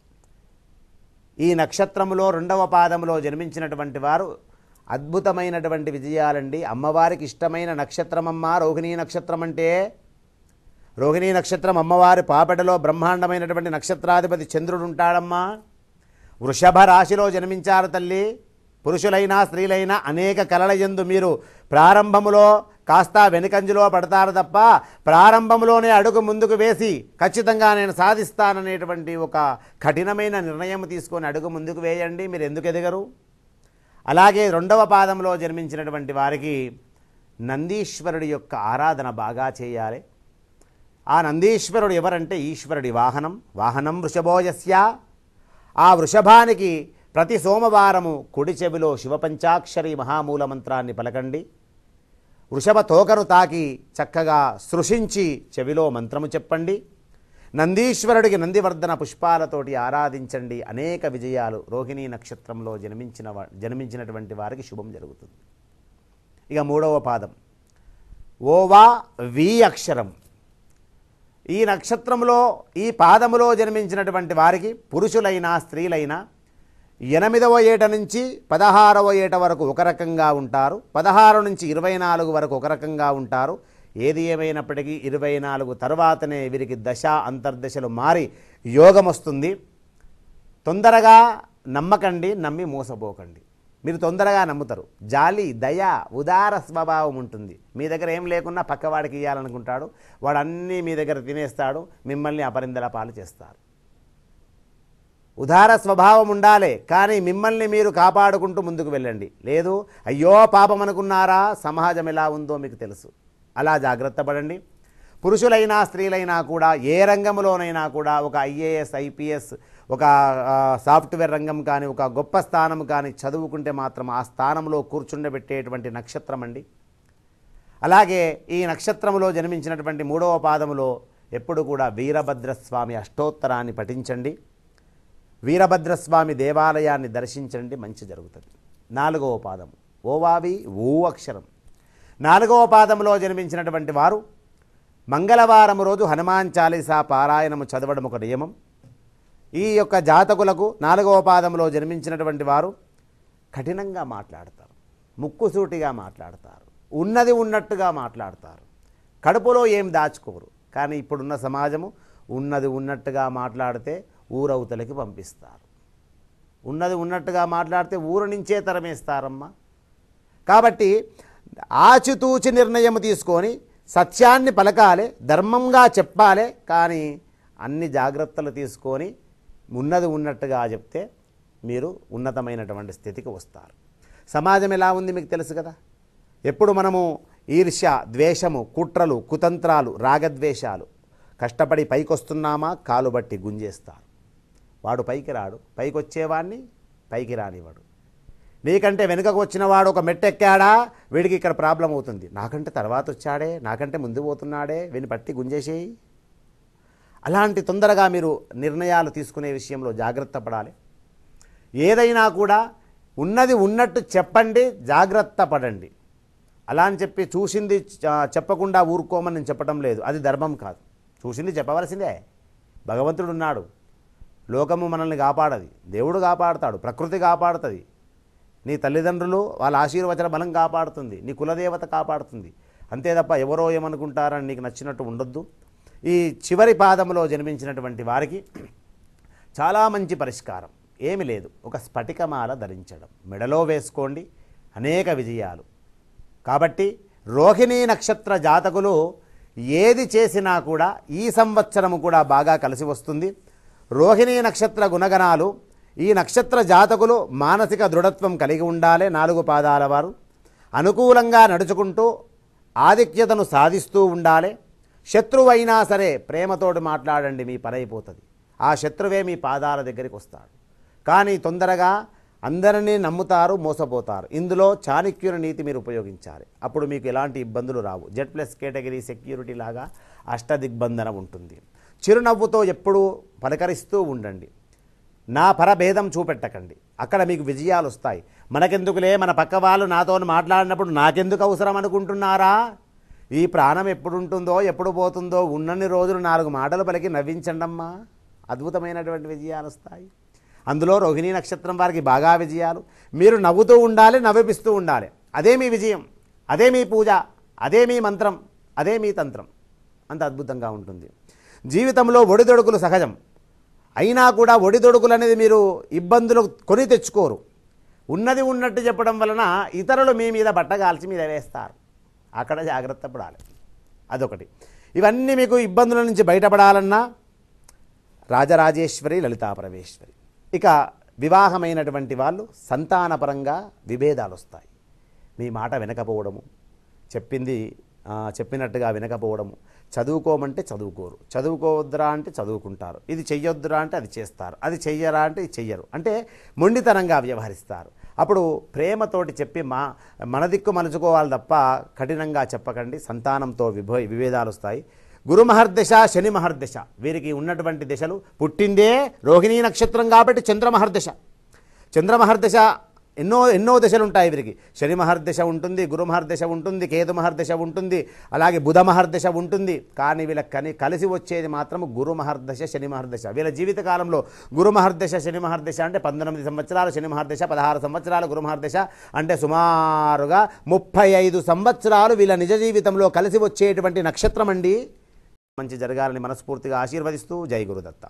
ఈ నక్షత్రములో రెండవ పాదములో జన్మించినటువంటి వారు అద్భుతమైనటువంటి విజయాలండి అమ్మవారికి ఇష్టమైన నక్షత్రమమ్మ రోహిణీ నక్షత్రం అంటే రోహిణీ నక్షత్రం అమ్మవారి పాపెటలో బ్రహ్మాండమైనటువంటి నక్షత్రాధిపతి చంద్రుడు ఉంటాడమ్మా వృషభ రాశిలో జన్మించారు తల్లి పురుషులైనా స్త్రీలైనా అనేక కళల యందు మీరు ప్రారంభములో కాస్త వెనుకంజలో పడతారు తప్ప ప్రారంభంలోనే అడుగు ముందుకు వేసి ఖచ్చితంగా నేను సాధిస్తాననేటువంటి ఒక కఠినమైన నిర్ణయం తీసుకొని అడుగు ముందుకు వేయండి మీరు ఎందుకు ఎదగరు అలాగే రెండవ పాదంలో జన్మించినటువంటి వారికి నందీశ్వరుడి యొక్క ఆరాధన బాగా చేయాలి ఆ నందీశ్వరుడు ఎవరంటే ఈశ్వరుడి వాహనం వాహనం వృషభోజస్య ఆ వృషభానికి ప్రతి సోమవారము కుడి చెవిలో శివపంచాక్షరి మహామూల మంత్రాన్ని పలకండి వృషభ తోకను తాకి చక్కగా సృషించి చెవిలో మంత్రము చెప్పండి నందీశ్వరుడికి నందివర్ధన పుష్పాలతోటి ఆరాధించండి అనేక విజయాలు రోహిణీ నక్షత్రంలో జన్మించిన వా- జన్మించినటువంటి వారికి శుభం జరుగుతుంది ఇక మూడవ పాదం ఓవా వి అక్షరం ఈ నక్షత్రంలో ఈ పాదములో జన్మించినటువంటి వారికి పురుషులైనా స్త్రీలైనా ఎనిమిదవ ఏట నుంచి పదహారవ ఏట వరకు ఒక రకంగా ఉంటారు పదహారు నుంచి ఇరవై నాలుగు వరకు ఒక రకంగా ఉంటారు ఏది ఏమైనప్పటికీ ఇరవై నాలుగు తర్వాతనే వీరికి దశ అంతర్దశలు మారి యోగం వస్తుంది తొందరగా నమ్మకండి నమ్మి మోసపోకండి మీరు తొందరగా నమ్ముతారు జాలి దయ ఉదార స్వభావం ఉంటుంది మీ దగ్గర ఏం లేకున్నా పక్కవాడికి ఇవ్వాలనుకుంటాడు వాడు అన్నీ మీ దగ్గర తినేస్తాడు మిమ్మల్ని అపరిందల పాలు చేస్తారు ఉదార స్వభావం ఉండాలి కానీ మిమ్మల్ని మీరు కాపాడుకుంటూ ముందుకు వెళ్ళండి లేదు అయ్యో పాపం అనుకున్నారా సమాజం ఎలా ఉందో మీకు తెలుసు అలా జాగ్రత్త పడండి పురుషులైనా స్త్రీలైనా కూడా ఏ రంగంలోనైనా కూడా ఒక ఐఏఎస్ ఐపీఎస్ ఒక ఆ, సాఫ్ట్వేర్ రంగం కానీ ఒక గొప్ప స్థానం కానీ చదువుకుంటే మాత్రం ఆ స్థానంలో కూర్చుండబెట్టేటువంటి నక్షత్రం అండి అలాగే ఈ నక్షత్రములో జన్మించినటువంటి మూడవ పాదములో ఎప్పుడు కూడా వీరభద్రస్వామి అష్టోత్తరాన్ని పఠించండి వీరభద్రస్వామి దేవాలయాన్ని దర్శించండి మంచి జరుగుతుంది నాలుగవ పాదం ఓవావి ఊ అక్షరం నాలుగవ పాదంలో జన్మించినటువంటి వారు మంగళవారం రోజు హనుమాన్ చాలీసా పారాయణము చదవడం ఒక నియమం ఈ యొక్క జాతకులకు నాలుగవ పాదంలో జన్మించినటువంటి వారు కఠినంగా మాట్లాడతారు ముక్కుసూటిగా మాట్లాడతారు ఉన్నది ఉన్నట్టుగా మాట్లాడతారు కడుపులో ఏం దాచుకోరు కానీ ఇప్పుడున్న సమాజము ఉన్నది ఉన్నట్టుగా మాట్లాడితే ఊరవతలకి పంపిస్తారు ఉన్నది ఉన్నట్టుగా మాట్లాడితే ఊరు నుంచే తరమేస్తారమ్మా కాబట్టి ఆచితూచి నిర్ణయం తీసుకొని సత్యాన్ని పలకాలి ధర్మంగా చెప్పాలి కానీ అన్ని జాగ్రత్తలు తీసుకొని ఉన్నది ఉన్నట్టుగా చెప్తే మీరు ఉన్నతమైనటువంటి స్థితికి వస్తారు సమాజం ఎలా ఉంది మీకు తెలుసు కదా ఎప్పుడు మనము ఈర్ష్య ద్వేషము కుట్రలు కుతంత్రాలు రాగద్వేషాలు కష్టపడి పైకొస్తున్నామా కాలు బట్టి గుంజేస్తారు వాడు పైకి రాడు పైకి వచ్చేవాడిని పైకి రానివాడు నీకంటే వెనుకకు వచ్చిన వాడు ఒక మెట్టెక్కాడా వీడికి ఇక్కడ ప్రాబ్లం అవుతుంది నాకంటే తర్వాత వచ్చాడే నాకంటే ముందు పోతున్నాడే వీని పట్టి గుంజేసేయి అలాంటి తొందరగా మీరు నిర్ణయాలు తీసుకునే విషయంలో జాగ్రత్త పడాలి ఏదైనా కూడా ఉన్నది ఉన్నట్టు చెప్పండి జాగ్రత్త పడండి అలా అని చెప్పి చూసింది చ- చెప్పకుండా ఊరుకోమని నేను చెప్పడం లేదు అది ధర్మం కాదు చూసింది చెప్పవలసిందే భగవంతుడు ఉన్నాడు లోకము మనల్ని కాపాడది దేవుడు కాపాడతాడు ప్రకృతి కాపాడుతుంది నీ తల్లిదండ్రులు వాళ్ళ ఆశీర్వచన బలం కాపాడుతుంది నీ కులదేవత కాపాడుతుంది అంతే తప్ప ఎవరో ఏమనుకుంటారని నీకు నచ్చినట్టు ఉండొద్దు ఈ చివరి పాదంలో జన్మించినటువంటి వారికి చాలా మంచి పరిష్కారం ఏమి లేదు ఒక స్ఫటికమాల ధరించడం మెడలో వేసుకోండి అనేక విజయాలు కాబట్టి రోహిణీ నక్షత్ర జాతకులు ఏది చేసినా కూడా ఈ సంవత్సరము కూడా బాగా కలిసి వస్తుంది రోహిణీ నక్షత్ర గుణగణాలు ఈ నక్షత్ర జాతకులు మానసిక దృఢత్వం కలిగి ఉండాలి నాలుగు పాదాల వారు అనుకూలంగా నడుచుకుంటూ ఆధిక్యతను సాధిస్తూ ఉండాలి శత్రువైనా సరే ప్రేమతోటి మాట్లాడండి మీ పని అయిపోతుంది ఆ శత్రువే మీ పాదాల దగ్గరికి వస్తాడు కానీ తొందరగా అందరినీ నమ్ముతారు మోసపోతారు ఇందులో చాణక్యుని నీతి మీరు ఉపయోగించాలి అప్పుడు మీకు ఎలాంటి ఇబ్బందులు రావు జెడ్ ప్లస్ కేటగిరీ సెక్యూరిటీ లాగా అష్టదిగ్బంధన ఉంటుంది చిరునవ్వుతో ఎప్పుడూ పలకరిస్తూ ఉండండి నా పరభేదం చూపెట్టకండి అక్కడ మీకు విజయాలు వస్తాయి మనకెందుకులే మన పక్క వాళ్ళు నాతో మాట్లాడినప్పుడు నాకెందుకు అవసరం అనుకుంటున్నారా ఈ ప్రాణం ఎప్పుడు ఉంటుందో ఎప్పుడు పోతుందో ఉన్నన్ని రోజులు నాలుగు మాటలు పలికి నవ్వించండమ్మా అద్భుతమైనటువంటి విజయాలు వస్తాయి అందులో రోహిణీ నక్షత్రం వారికి బాగా విజయాలు మీరు నవ్వుతూ ఉండాలి నవ్విపిస్తూ ఉండాలి అదే మీ విజయం అదే మీ పూజ అదే మీ మంత్రం అదే మీ తంత్రం అంత అద్భుతంగా ఉంటుంది జీవితంలో ఒడిదొడుకులు సహజం అయినా కూడా ఒడిదొడుకులు అనేది మీరు ఇబ్బందులు కొని తెచ్చుకోరు ఉన్నది ఉన్నట్టు చెప్పడం వలన ఇతరులు మీ మీద బట్టగాల్చి మీద వేస్తారు అక్కడ జాగ్రత్త పడాలి అదొకటి ఇవన్నీ మీకు ఇబ్బందుల నుంచి బయటపడాలన్నా రాజరాజేశ్వరి లలితా పరమేశ్వరి ఇక వివాహమైనటువంటి వాళ్ళు సంతానపరంగా విభేదాలు వస్తాయి మీ మాట వినకపోవడము చెప్పింది ఆ, చెప్పినట్టుగా వినకపోవడము చదువుకోమంటే చదువుకోరు చదువుకోవద్దురా అంటే చదువుకుంటారు ఇది చెయ్యొద్దురా అంటే అది చేస్తారు అది చెయ్యరా అంటే ఇది చెయ్యరు అంటే మొండితనంగా వ్యవహరిస్తారు అప్పుడు ప్రేమతోటి చెప్పి మా మన దిక్కు మలుచుకోవాలి తప్ప కఠినంగా చెప్పకండి సంతానంతో విభ విభేదాలు వస్తాయి గురు మహర్దశ శని మహర్దశ వీరికి ఉన్నటువంటి దశలు పుట్టిందే రోహిణీ నక్షత్రం కాబట్టి చంద్రమహర్దశ చంద్రమహర్దశ ఎన్నో ఎన్నో దశలు ఉంటాయి వీరికి శని మహర్దశ ఉంటుంది గురు మహర్దశ ఉంటుంది కేతు మహర్దశ ఉంటుంది అలాగే బుధ మహర్దశ ఉంటుంది కానీ వీళ్ళకి కని కలిసి వచ్చేది మాత్రం గురు మహర్దశ శని మహర్దశ వీళ్ళ జీవితకాలంలో గురు మహర్దశ శని మహర్దశ అంటే పంతొమ్మిది సంవత్సరాలు శని మహర్దశ పదహారు సంవత్సరాలు గురు మహర్దశ అంటే సుమారుగా ముప్పై ఐదు సంవత్సరాలు వీళ్ళ నిజ జీవితంలో కలిసి వచ్చేటువంటి నక్షత్రం అండి మంచి జరగాలని మనస్ఫూర్తిగా ఆశీర్వదిస్తూ జై గురుదత్త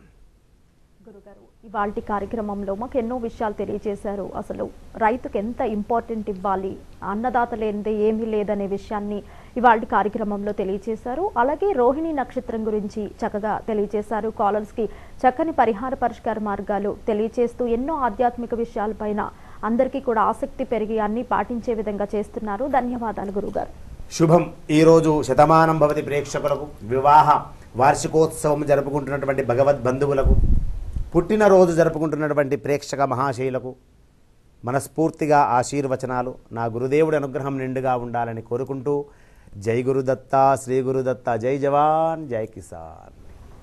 గురుగారు ఇవాళ కార్యక్రమంలో మాకు ఎన్నో విషయాలు తెలియజేశారు అసలు రైతుకు ఎంత ఇంపార్టెంట్ ఇవ్వాలి అన్నదాత లేనిదే ఏమీ లేదనే విషయాన్ని ఇవాళ కార్యక్రమంలో తెలియజేశారు అలాగే రోహిణి నక్షత్రం గురించి చక్కగా తెలియజేశారు కాలర్స్కి చక్కని పరిహార పరిష్కార మార్గాలు తెలియజేస్తూ ఎన్నో ఆధ్యాత్మిక విషయాలపైన అందరికీ కూడా ఆసక్తి పెరిగి అన్ని పాటించే విధంగా చేస్తున్నారు ధన్యవాదాలు గురుగారు శుభం ఈరోజు శతమానం భవతి ప్రేక్షకులకు వివాహ వార్షికోత్సవం జరుపుకుంటున్నటువంటి భగవద్ బంధువులకు పుట్టినరోజు జరుపుకుంటున్నటువంటి ప్రేక్షక మహాశైలకు మనస్ఫూర్తిగా ఆశీర్వచనాలు నా గురుదేవుడి అనుగ్రహం నిండుగా ఉండాలని కోరుకుంటూ జై గురుదత్త శ్రీ గురుదత్త జై జవాన్ జై కిసాన్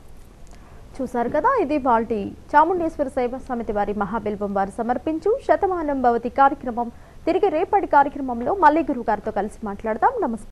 చూశారు కదా ఇది వాల్టి చాముండేశ్వర సేవ సమితి వారి మహాబిల్వం వారు సమర్పించు శతమానం భవతి కార్యక్రమం తిరిగి రేపటి కార్యక్రమంలో మళ్ళీ గురువు గారితో కలిసి మాట్లాడదాం నమస్కారం